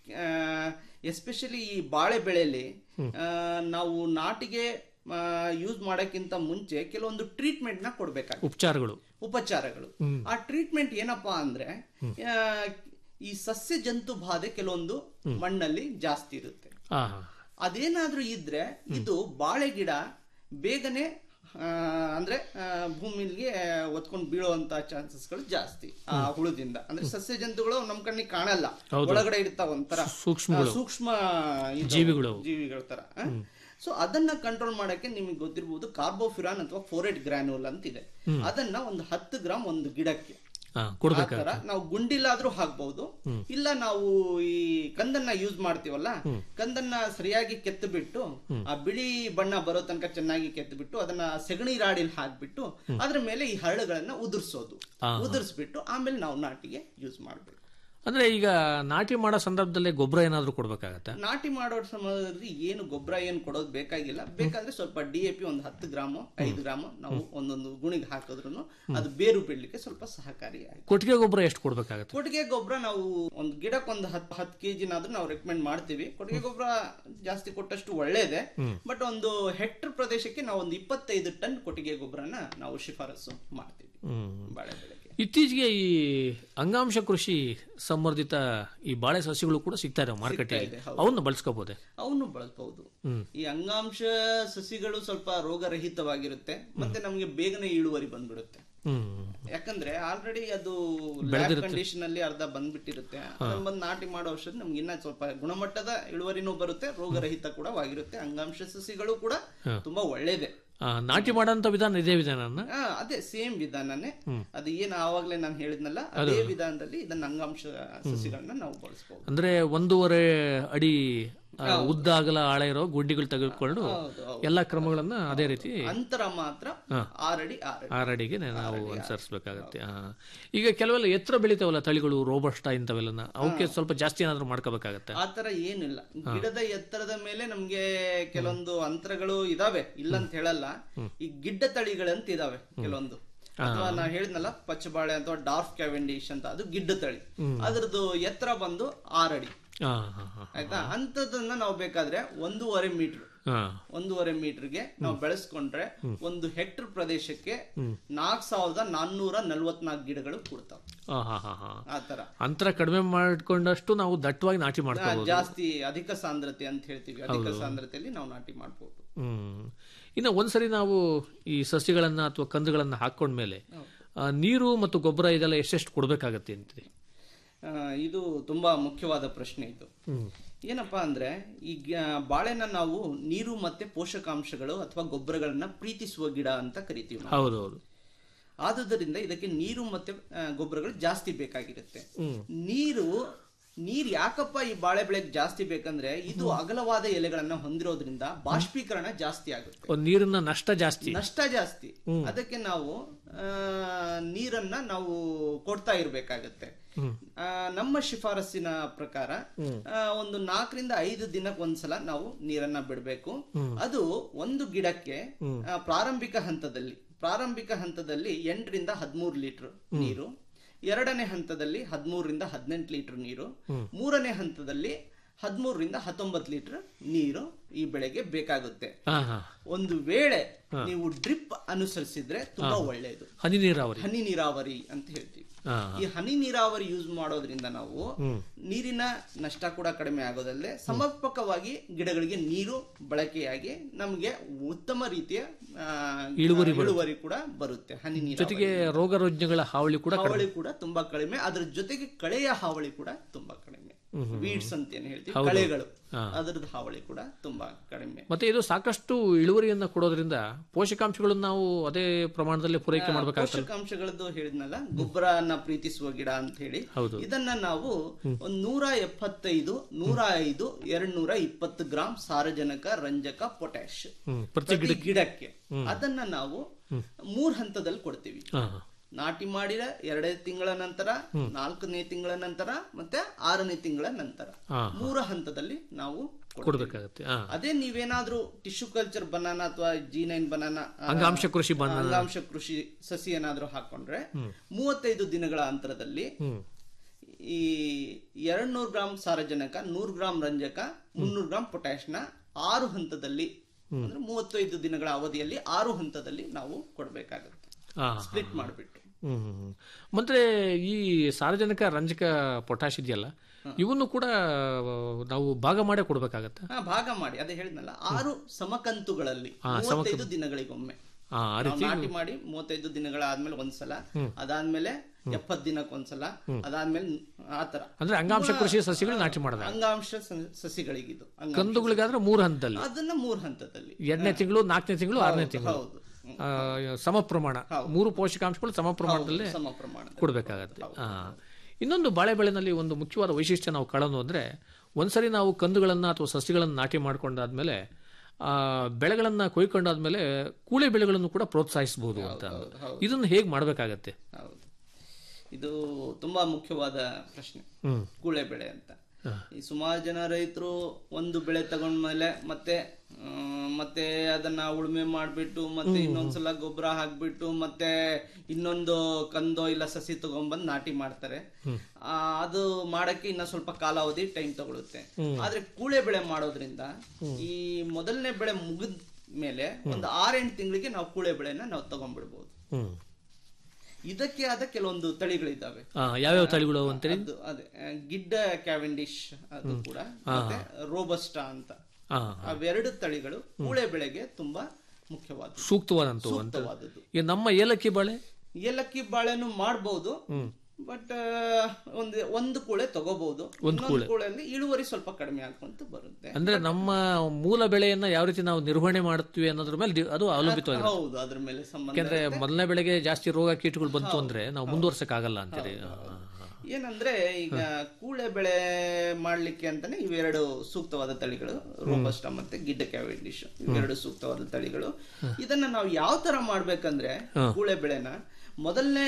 ಎಸ್ಪೆಷಲಿ ಈ ಬಾಳೆ ಬೆಳೆಯಲ್ಲಿ ಆ, ನಾವು ನಾಟಿಗೆ ಯೂಸ್ ಮಾಡಕ್ಕಿಂತ ಮುಂಚೆ ಕೆಲವೊಂದು ಟ್ರೀಟ್ಮೆಂಟ್ ನ ಕೊಡ್ಬೇಕಾಗುತ್ತೆ ಉಪಚಾರಗಳು ಉಪಚಾರಗಳು ಆ ಟ್ರೀಟ್ಮೆಂಟ್ ಏನಪ್ಪಾ ಅಂದ್ರೆ ಆ, ಈ ಸಸ್ಯ ಜಂತು ಬಾಧೆ ಕೆಲವೊಂದು ಮಣ್ಣಲ್ಲಿ ಜಾಸ್ತಿ ಇರುತ್ತೆ ಹಾ ಹಾ ಅದೇನಾದ್ರೂ ಇದ್ರೆ ಇದು ಬಾಳೆ ಗಿಡ ಬೇಗನೆ ಆ, ಅಂದ್ರೆ ಆ, ಭೂಮಿಗೆ ಒತ್ಕೊಂಡು ಬೀಳುವಂತ ಚಾನ್ಸಸ್ಗಳು ಜಾಸ್ತಿ ಆ ಹುಳುದಿಂದ ಅಂದ್ರೆ ಸಸ್ಯ ಜಂತುಗಳು ನಮ್ ಕಣ್ಣಿಗೆ ಕಾಣಲ್ಲ ಒಳಗಡೆ ಇರ್ತಾವ ಒಂಥರ ಸೂಕ್ಷ್ಮಗಳು. ಆ, ಸೂಕ್ಷ್ಮ ಇದು, ಜೀವಿಗಳು. ಜೀವಿಗಳ ತರ ಸೊ ಅದನ್ನ ಕಂಟ್ರೋಲ್ ಮಾಡಕ್ಕೆ ನಿಮಗೆ ಗೊತ್ತಿರಬಹುದು ಕಾರ್ಬೋಫಿರಾನ್ ಅಥವಾ ಫೋರೆಟ್ ಗ್ರಾನ್ಯೂಲ್ ಅಂತ ಇದೆ ಅದನ್ನ ಒಂದು ಹತ್ತು ಗ್ರಾಮ್ ಒಂದು ಗಿಡಕ್ಕೆ ಹಾ ಆ ಕೊಡ್ಬೇಕಾಗ ತರ ನಾವು ಗುಂಡಿಲಾದ್ರೂ ಹಾಕ್ಬಹುದು ಇಲ್ಲ ನಾವು ಈ ಕಂದನ್ನ ಯೂಸ್ ಮಾಡ್ತೀವಲ್ಲ ಕಂದನ್ನ ಸರಿಯಾಗಿ ಕೆತ್ತು ಬಿಟ್ಟು ಆ ಬಿಳಿ ಬಣ್ಣ ಬರೋ ತನಕ ಚೆನ್ನಾಗಿ ಕೆತ್ತು ಬಿಟ್ಟು ಅದನ್ನ ಸೆಗಣಿ ರಾಡಿಲ್ ಹಾಕ್ಬಿಟ್ಟು ಅದ್ರ ಮೇಲೆ ಈ ಹರಳುಗಳನ್ನ ಉದುರ್ಸೋದು ಉದುರ್ಸ್ಬಿಟ್ಟು ಆಮೇಲೆ ನಾವು ನಾಟಿಗೆ ಯೂಸ್ ಮಾಡ್ಬೇಕು ಅಂದ್ರೆ ಈಗ ನಾಟಿ ಮಾಡೋ ಸಂದರ್ಭದಲ್ಲಿ ಗೊಬ್ಬರ ಏನಾದರೂ ಕೊಡ್ಬೇಕಾಗತ್ತಾ ನಾಟಿ ಮಾಡೋ ಸಮಯದಲ್ಲಿ ಏನು ಗೊಬ್ಬರ ಏನು ಕೊಡೋದು ಬೇಕಾಗಿಲ್ಲ ಬೇಕಾದ್ರೆ ಸ್ವಲ್ಪ ಡಿ ಎ ಪಿ ಒಂದು ಹತ್ತು ಗ್ರಾಮು ಐದು ಗ್ರಾಮು ನಾವು ಒಂದೊಂದು ಗುಣಿಗೆ ಹಾಕಿದ್ರು ಅದು ಬೇರು ಬಿಡ್ಲಿಕ್ಕೆ ಸ್ವಲ್ಪ ಸಹಕಾರಿಯಾಗಿದೆ ಕೊಟ್ಟಿಗೆ ಗೊಬ್ಬರ ಎಷ್ಟು ಕೊಡ್ಬೇಕಾಗತ್ತೆ ಕೊಟ್ಟಿಗೆ ಗೊಬ್ಬರ ನಾವು ಒಂದು ಗಿಡಕ್ಕೆ ಒಂದು ಹತ್ತು ಹತ್ತು ಕೆಜಿನಾದ್ರೂ ನಾವು ರೆಕಮೆಂಡ್ ಮಾಡ್ತೀವಿ ಕೊಟ್ಟಿಗೆ ಗೊಬ್ಬರ ಜಾಸ್ತಿ ಕೊಟ್ಟಷ್ಟು ಒಳ್ಳೇದೆ ಬಟ್ ಒಂದು ಹೆಕ್ಟರ್ ಪ್ರದೇಶಕ್ಕೆ ನಾವು ಒಂದು ಇಪ್ಪತ್ತೈದು ಟನ್ ಕೊಟ್ಟಿಗೆ ಗೊಬ್ಬರನ ನಾವು ಶಿಫಾರಸು ಮಾಡ್ತೀವಿ ಬಾಳೆ ಬೆಳೆಗೆ ಇತ್ತೀಚೆಗೆ ಈ ಅಂಗಾಂಶ ಕೃಷಿ ಸಂಬಂಧಿತ ಈ ಬಾಳೆ ಸಸ್ಯಗಳು ಕೂಡ ಸಿಗ್ತಾ ಇದಾವೆ ಮಾರುಕಟ್ಟೆಯಲ್ಲಿ ಇದೆ, ಹೌದು. ಅವನ್ನ ಬಳಸ್ಕೋಬಹುದೇ ಅವನು ಬಳಸಬಹುದು ಈ ಅಂಗಾಂಶ ಸಸಿಗಳು ಸ್ವಲ್ಪ ರೋಗರಹಿತವಾಗಿರುತ್ತೆ ಮತ್ತೆ ನಮಗೆ ಬೇಗನೆ ಇಳುವರಿ ಬಂದ್ಬಿಡುತ್ತೆ ಹ್ಮ್ ಯಾಕಂದ್ರೆ ಆಲ್ರೆಡಿ ಅದು ಲ್ಯಾಬ್ ಕಂಡೀಷನ್ ಅಲ್ಲಿ ಅರ್ಧ ಬಂದ್ಬಿಟ್ಟಿರುತ್ತೆ ಅದನ್ನ ಬಂದು ನಾಟಿ ಮಾಡೋ ಔಷಧ ನಮ್ಗೆ ಇನ್ನ ಸ್ವಲ್ಪ ಗುಣಮಟ್ಟದ ಇಳುವರಿನೂ ಬರುತ್ತೆ ರೋಗರಹಿತ ಕೂಡ ವಾಗಿರುತ್ತೆ ಅಂಗಾಂಶ ಸಸಿಗಳು ಕೂಡ ತುಂಬಾ ಒಳ್ಳೇದೆ ಆ, ನಾಟಿ ಮಾಡೋಂಥ ವಿಧಾನ ಇದೇ ವಿಧಾನ ಆ, ಅದೇ ಸೇಮ್ ವಿಧಾನನೇ ಅದು ಏನು ಆವಾಗ್ಲೇ ನಾನು ಹೇಳಿದ್ನಲ್ಲ ಅದೇ ವಿಧಾನದಲ್ಲಿ ಇದನ್ನ ಅಂಗಾಂಶ ಸಸಿಗಳನ್ನ ನಾವು ಬಳಸಬಹುದು ಅಂದ್ರೆ ಒಂದೂವರೆ ಅಡಿ ಆ, ಉದ್ದ ಅಗಲ ಆಳ ಇರೋ ಗುಂಡಿಗಳು ತೆಗೆದುಕೊಂಡು ಎಲ್ಲ ಕ್ರಮಗಳನ್ನ ಅದೇ ರೀತಿ ಅಂತರ ಮಾತ್ರ ಆರಡಿ ಆರಡಿ ಆರಡಿಗೆ ನಾವು ಅನುಸರಿಸಬೇಕಾಗತ್ತೆ ಆ. ಈಗ ಕೆಲವೆಲ್ಲ ಎತ್ತರ ಬೆಳಿತಾವಲ್ಲ ತಳಿಗಳು ರೋಬಸ್ಟ ಇಂಥವೆಲ್ಲ ಅವಕ್ಕೆ ಸ್ವಲ್ಪ ಜಾಸ್ತಿ ಏನಾದ್ರು ಮಾಡ್ಕೋಬೇಕಾಗತ್ತೆ ಆತರ ಏನಿಲ್ಲ ಗಿಡದ ಎತ್ತರದ ಮೇಲೆ ನಮ್ಗೆ ಕೆಲವೊಂದು ಅಂತರಗಳು ಇದಾವೆ ಇಲ್ಲ ಅಂತ ಹೇಳಲ್ಲ ಈ ಗಿಡ್ಡ ತಳಿಗಳಂತ ಇದಾವೆ ಕೆಲವೊಂದು ಅಥವಾ ನಾ ಹೇಳಿದ್ನಲ್ಲ ಪಚ್ಚಬಾಳೆ ಅಥವಾ ಡಾರ್ಫ್ ಕ್ಯಾವೆಂಡಿಶ್ ಅಂತ ಅದು ಗಿಡ್ಡ ತಳಿ ಅದ್ರದ್ದು ಎತ್ತರ ಬಂದು ಆರಡಿ ಹಾ ಹಾ ಹಾ ಆಯ್ತಾ ಅಂತದನ್ನ ನಾವು ಬೇಕಾದ್ರೆ ಒಂದೂವರೆ ಮೀಟರ್ ಹಾ ಒಂದೂವರೆ ಮೀಟರ್ಗೆ ನಾವು ಬೆಳೆಸ್ಕೊಂಡ್ರೆ ಒಂದು ಹೆಕ್ಟರ್ ಪ್ರದೇಶಕ್ಕೆ ನಾಲ್ಕ್ ಸಾವಿರದ ನಾನ್ನೂರ ನಲ್ವತ್ನಾಲ್ಕು ಗಿಡಗಳು ಕೊಡ್ತಾವ ಹಾ ಹಾ ಹಾ ಹಾ ಆ ತರ ಅಂತರ ಕಡಿಮೆ ಮಾಡ್ಕೊಂಡಷ್ಟು ನಾವು ದಟ್ಟವಾಗಿ ನಾಟಿ ಆ, ಮಾಡ್ಕೋಬಹುದು ಜಾಸ್ತಿ ಅಧಿಕ ಸಾಂದ್ರತೆ ಅಂತ ಹೇಳ್ತೀವಿ ಅಧಿಕ ಸಾಂದ್ರತೆಯಲ್ಲಿ ನಾವು ನಾಟಿ ಮಾಡ್ಬೋದು ಹ್ಮ್ ಇನ್ನು ಒಂದ್ಸರಿ ನಾವು ಈ ಸಸ್ಯಗಳನ್ನ ಅಥವಾ ಕಂದುಗಳನ್ನ ಹಾಕೊಂಡ್ಮೇಲೆ ಆ, ನೀರು ಮತ್ತು ಗೊಬ್ಬರ ಇದೆಲ್ಲ ಎಷ್ಟೆಷ್ಟು ಕೊಡ್ಬೇಕಾಗತ್ತೆ ಅಂತೀರಿ ಆ, ಇದು ತುಂಬಾ ಮುಖ್ಯವಾದ ಪ್ರಶ್ನೆ ಇದು ಏನಪ್ಪಾ ಅಂದ್ರೆ ಈ ಗ- ಬಾಳೆನ ನಾವು ನೀರು ಮತ್ತೆ ಪೋಷಕಾಂಶಗಳು ಅಥವಾ ಗೊಬ್ಬರಗಳನ್ನ ಪ್ರೀತಿಸುವ ಗಿಡ ಅಂತ ಕರಿತೀವಿ ನಾವು. ಹೌದು ಹೌದು ಆದುದರಿಂದ ಇದಕ್ಕೆ ನೀರು ಮತ್ತೆ ಆ, ಗೊಬ್ಬರಗಳು ಜಾಸ್ತಿ ಬೇಕಾಗಿರುತ್ತೆ ನೀರು ನೀರ್ ಯಾಕಪ್ಪ ಈ ಬಾಳೆ ಬೆಳೆಗೆ ಜಾಸ್ತಿ ಬೇಕಂದ್ರೆ ಇದು ಅಗಲವಾದ ಎಲೆಗಳನ್ನ ಹೊಂದಿರೋದ್ರಿಂದ ಬಾಷ್ಪೀಕರಣ ಜಾಸ್ತಿ ಆಗುತ್ತೆ ಒಂದ್ ನೀರಿನ ನಷ್ಟ ಜಾಸ್ತಿ ನಷ್ಟ ಜಾಸ್ತಿ ಅದಕ್ಕೆ ನಾವು ಆ, ನೀರನ್ನ ನಾವು ಕೊಡ್ತಾ ಇರ್ಬೇಕಾಗತ್ತೆ ಆ, ನಮ್ಮ ಶಿಫಾರಸ್ಸಿನ ಪ್ರಕಾರ ಆ, ಒಂದು ನಾಲ್ಕರಿಂದ ಐದು ದಿನಕ್ಕೆ ಒಂದ್ಸಲ ನಾವು ನೀರನ್ನ ಬಿಡಬೇಕು ಅದು ಒಂದು ಗಿಡಕ್ಕೆ ಆ, ಪ್ರಾರಂಭಿಕ ಹಂತದಲ್ಲಿ ಪ್ರಾರಂಭಿಕ ಹಂತದಲ್ಲಿ ಎಂಟರಿಂದ ಹದಿಮೂರು ಲೀಟರ್ ನೀರು ಎರಡನೇ ಹಂತದಲ್ಲಿ ಹದಿಮೂರರಿಂದ ಹದಿನೆಂಟು ಲೀಟರ್ ನೀರು ಮೂರನೇ ಹಂತದಲ್ಲಿ ಹದಿಮೂರರಿಂದ ಹತ್ತೊಂಬತ್ತು ಲೀಟರ್ ನೀರು ಈ ಬೆಳೆಗೆ ಬೇಕಾಗುತ್ತೆ ಹಾ ಹಾ ಒಂದು ವೇಳೆ ನೀವು ಡ್ರಿಪ್ ಅನುಸರಿಸಿದ್ರೆ ತುಂಬಾ ಒಳ್ಳೆಯದು ಹನಿ ನೀರಾವರಿ ಹನಿ ನೀರಾವರಿ ಅಂತ ಹೇಳ್ತೀವಿ ಹಾ, ಈ ಹನಿ ನೀರಾವರಿ ಯೂಸ್ ಮಾಡೋದ್ರಿಂದ ನಾವು ನೀರಿನ ನಷ್ಟ ಕೂಡ ಕಡಿಮೆ ಆಗೋದಲ್ಲದೆ ಸಮರ್ಪಕವಾಗಿ ಗಿಡಗಳಿಗೆ ನೀರು ಬಳಕೆಯಾಗಿ ನಮಗೆ ಉತ್ತಮ ರೀತಿಯ ಆ, ಇಳುವರಿ ಬರುತ್ತೆ. ಇಳುವರಿ ಕೂಡ ಬರುತ್ತೆ ಹನಿ ನೀರು ಜೊತೆಗೆ ರೋಗ ರುಜಿನಗಳ ಹಾವಳಿ ಕೂಡ ಕಡಿಮೆ. ಹಾವಳಿ ಕೂಡ ತುಂಬಾ ಕಡಿಮೆ ಅದ್ರ ಜೊತೆಗೆ ಕಳೆಯ ಹಾವಳಿ ಕೂಡ ತುಂಬಾ ಕಡಿಮೆ ವೀಡ್ಸ್ ಅಂತ ಏನ್ ಹೇಳ್ತೀವಿ ಹೌದು. ಕಳೆಗಳು ಹಾ. ಅದರದ್ದು ಹಾವಳಿ ಕೂಡ ತುಂಬಾ ಕಡಿಮೆ ಮತ್ತೆ ಇದು ಸಾಕಷ್ಟು ಇಳುವರಿಯನ್ನ ಕೊಡೋದ್ರಿಂದ ಪೋಷಕಾಂಶಗಳನ್ನು ನಾವು ಅದೇ ಪ್ರಮಾಣದಲ್ಲಿ ಪೂರೈಕೆ ಮಾಡಬೇಕಾಗ್ತದೆ ಪೋಷಕಾಂಶಗಳದ್ದು ಹೇಳಿದ್ನಲ್ಲ ಗೊಬ್ಬರನ ಪ್ರೀತಿಸುವ ಗಿಡ ಅಂತ ಹೇಳಿ ಹೌದು. ಇದನ್ನ ನಾವು ಒಂದ್ ನೂರ ಎಪ್ಪತ್ತೈದು ನೂರ ಐದು ಎರಡ್ ನೂರ ಇಪ್ಪತ್ತು ಗ್ರಾಂ ಸಾರಜನಕ ರಂಜಕ ಪೊಟ್ಯಾಶ್ ಹ್ಮ್, ಪ್ರತಿ ಪ್ರತಿ ಗಿಡಕ್ಕೆ ಅದನ್ನ ನಾವು ಮೂರ್ ಹಂತದಲ್ಲಿ ಕೊಡ್ತೀವಿ ಹಾ, ನಾಟಿ ಮಾಡಿದ ಎರಡೇ ತಿಂಗಳ ನಂತರ ನಾಲ್ಕನೇ ತಿಂಗಳ ನಂತರ ಮತ್ತೆ ಆರನೇ ತಿಂಗಳ ನಂತರ ಹಾ. ಮೂರ ಹಂತದಲ್ಲಿ ನಾವು ಕೊಡ್ತೀವಿ. ಕೊಡ್ಬೇಕಾಗತ್ತೆ ಹಾ. ಅದೇ ನೀವೇನಾದ್ರೂ ಟಿಶ್ಯೂ ಕಲ್ಚರ್ ಬನಾನ ಅಥವಾ ಜಿ ನೈನ್ ಬನಾನ ಅಂಗಾಂಶ ಕೃಷಿ banana. ಅಂಗಾಂಶ ಕೃಷಿ ಸಸಿ ಏನಾದ್ರೂ ಹಾಕೊಂಡ್ರೆ ಮೂವತ್ತೈದು ದಿನಗಳ ಅಂತರದಲ್ಲಿ ಈ ಎರಡ್ ನೂರು ಗ್ರಾಂ ಸಾರಜನಕ ನೂರು ಗ್ರಾಂ ರಂಜಕ ಮುನ್ನೂರು ಗ್ರಾಂ ಪೊಟ್ಯಾಶ್ನ ಆರು ಹಂತದಲ್ಲಿ ಅಂದ್ರೆ ಮೂವತ್ತೈದು ದಿನಗಳ ಅವಧಿಯಲ್ಲಿ ಆರು ಹಂತದಲ್ಲಿ ನಾವು ಕೊಡ್ಬೇಕಾಗುತ್ತೆ ಹಾ, ಸ್ಪ್ಲಿಟ್ ಮಾಡಿಬಿಟ್ಟು ಹ್ಮ್, ಹ್ಮ್, ಹ್ಮ್. ಮತ್ತೆ ಈ ಸಾರಜನಕ ರಂಜಕ ಪೊಟ್ಯಾಶ್ ಇದೆಯಲ್ಲ ಇವನ್ನು ಕೂಡ ಆ, ನಾವು ಭಾಗ ಮಾಡೇ ಕೊಡ್ಬೇಕಾಗತ್ತೆ ಹಾ ಭಾಗ ಮಾಡಿ ಅದೇ ಹೇಳಿದ್ನಲ್ಲ ಆರು ಸಮಕಂತುಗಳಲ್ಲಿ ಹಾ, ಮೂವತ್ತೈದು ದಿನಗಳಿಗೊಮ್ಮೆ ಹಾ, ಆ ನಾವು ರೀತಿ ನಾಟಿ ಮಾಡಿ ಮೂವತ್ತೈದು ದಿನಗಳಾದ್ಮೇಲೆ ಒಂದ್ಸಲ ಅದಾದ್ಮೇಲೆ ಎಪ್ಪತ್ ದಿನಕ್ಕೆ ಒಂದ್ಸಲ ಅದಾದ್ಮೇಲೆ ಆತರ ಅಂದ್ರೆ ಅಂಗಾಂಶ ಕೃಷಿ ಸಸಿಗಳು ನಾಟಿ ಮಾಡಿದಾಗ ಅಂಗಾಂಶ ಸ- ಸಸಿಗಳಿಗಿದು ಅಂಗಾಂಶ ಕಂದುಗಳಿಗಾದ್ರೆ ಮೂರು ಹಂತದಲ್ಲಿ ಅದನ್ನ ಮೂರ್ ಹಂತದಲ್ಲಿ ಎರಡನೇ ತಿಂಗಳು ನಾಲ್ಕನೇ ತಿಂಗಳು ಆರನೇ ತಿಂಗಳು ಹೌದು ಹ್ಮ್. ಆ, ಸಮ ಪ್ರಮಾಣ ಮೂರು ಪೋಷಕಾಂಶಗಳು ಸಮ ಪ್ರಮಾಣದಲ್ಲಿ ಸಮ ಪ್ರಮಾಣ ಕೊಡಬೇಕಾಗತ್ತೆ ಆ. ಇನ್ನೊಂದು ಬಾಳೆ ಬೆಳೆನಲ್ಲಿ ಒಂದು ಮುಖ್ಯವಾದ ವೈಶಿಷ್ಟ್ಯ ನಾವು ಕಾಣೋದು ಅಂದ್ರೆ ಒಂದ್ಸರಿ ನಾವು ಕಂದುಗಳನ್ನ ಅಥವಾ ಸಸಿಗಳನ್ನು ನಾಟಿ ಮಾಡ್ಕೊಂಡಾದ್ಮೇಲೆ ಆ ಬೆಳೆಗಳನ್ನ ಕೊಯ್ಕೊಂಡಾದ್ಮೇಲೆ ಕೂಳೆ ಬೆಳೆಗಳನ್ನು ಕೂಡ ಪ್ರೋತ್ಸಾಹಿಸಬಹುದು ಅಂತ ಇದನ್ನು ಹೇಗೆ ಮಾಡಬೇಕಾಗತ್ತೆ ಹೌದು ಇದು ತುಂಬಾ ಮುಖ್ಯವಾದ ಪ್ರಶ್ನೆ ಹ್ಮ್. ಕೂಳೆ ಬೆಳೆ ಅಂತ ಈ ಸುಮಾರು ಜನ ರೈತರು ಒಂದು ಬೆಳೆ ತಗೊಂಡ್ಮೇಲೆ ಮತ್ತೆ ಆ, ಮತ್ತೆ ಅದನ್ನ ಉಳುಮೆ ಮಾಡ್ಬಿಟ್ಟು ಮತ್ತೆ ಇನ್ನೊಂದ್ಸಲ ಗೊಬ್ಬರ ಹಾಕ್ಬಿಟ್ಟು ಮತ್ತೆ ಇನ್ನೊಂದು ಕಂದೋ ಇಲ್ಲ ಸಸಿ ತಗೊಂಡ್ಬಂದು ನಾಟಿ ಮಾಡ್ತಾರೆ ಆ, ಅದು ಮಾಡಕ್ಕೆ ಇನ್ನ ಸ್ವಲ್ಪ ಕಾಲಾವಧಿ ಟೈಮ್ ತಗೊಳುತ್ತೆ ಆದ್ರೆ ಕೂಳೆ ಬೆಳೆ ಮಾಡೋದ್ರಿಂದ ಈ ಮೊದಲನೇ ಬೆಳೆ ಮುಗಿದ ಮೇಲೆ ಒಂದು ಆರೆಂಟು ತಿಂಗಳಿಗೆ ನಾವು ಕೂಳೆ ಬೆಳೆನ ನಾವು ತಗೊಂಡ್ಬಿಡ್ಬೋದು ಹ್ಮ್ ಇದಕ್ಕೆ ಆದ ಕೆಲವೊಂದು ತಳಿಗಳಿದ್ದಾವೆ ಆ, ಯಾವ್ಯಾವ ತಳಿಗಳು ಅಂತೇಳಿ ಅದು ಅದೇ ಆ, ಗಿಡ್ಡ ಕ್ಯಾವೆಂಡಿಶ್ ಅದು ಕೂಡ ಮತ್ತೆ ರೋಬಸ್ಟಾ ಅಂತ ಆ, ಅವೆರಡು ತಳಿಗಳು ಕೂಳೆ ಬೆಳೆಗೆ ತುಂಬಾ ಮುಖ್ಯವಾದ ಸೂಕ್ತವಾದಂತವು ಅಂತ ಸೂಕ್ತವಾದದ್ದು ಈಗ ನಮ್ಮ ಏಲಕ್ಕಿ ಬಾಳೆ ಏಲಕ್ಕಿ ಬಾಳೆನು ಮಾಡಬಹುದು ಬಟ್ ಒಂದು ಒಂದು ಕೂಳೆ ತಗೋಬಹುದು ಒಂದು ಇನ್ನೊಂದು ಕೂಳೆಯಲ್ಲಿ ಇಳುವರಿ ಸ್ವಲ್ಪ ಕಡಿಮೆ ಆಗ್ಕೊಂತ ಬರುತ್ತೆ ಅಂದ್ರೆ ನಮ್ಮ ಮೂಲ ಬೆಳೆಯನ್ನ ಯಾವ ರೀತಿ ನಾವು ನಿರ್ವಹಣೆ ಮಾಡ್ತೀವಿ ಅನ್ನೋದ್ರ ಮೇಲೆ ಡಿ- ಅದು ಅವಲಂಬಿತವಾಗಿದೆ ಹೌದು ಅದ್ರ ಮೇಲೆ ಸಂಬಂಧ ಯಾಕಂದ್ರೆ ಮೊದಲನೇ ಬೆಳೆಗೆ ಜಾಸ್ತಿ ರೋಗ ಕೀಟಗಳು ಬಂತು ಅಂದ್ರೆ ನಾವು ಮುಂದುವರ್ಸಕ್ ಆಗಲ್ಲ ಅಂತೀರಿ ಆ, ಆ, ಆ. ಏನಂದ್ರೆ ಈಗ ಕೂಳೆ ಬೆಳೆ ಮಾಡ್ಲಿಕ್ಕೆ ಅಂತಾನೆ ಇವೆರಡು ಸೂಕ್ತವಾದ ತಳಿಗಳು ರೋಬಸ್ಟ ಮತ್ತೆ ಗಿಡ್ಡ ಕ್ಯಾವೆಂಡಿಶ್ ಇವೆರಡು ಸೂಕ್ತವಾದ ತಳಿಗಳು ಇದನ್ನ ನಾವು ಯಾವ ತರ ಮಾಡ್ಬೇಕಂದ್ರೆ ಕೂಳೆ ಬೆಳೆನ ಮೊದಲನೇ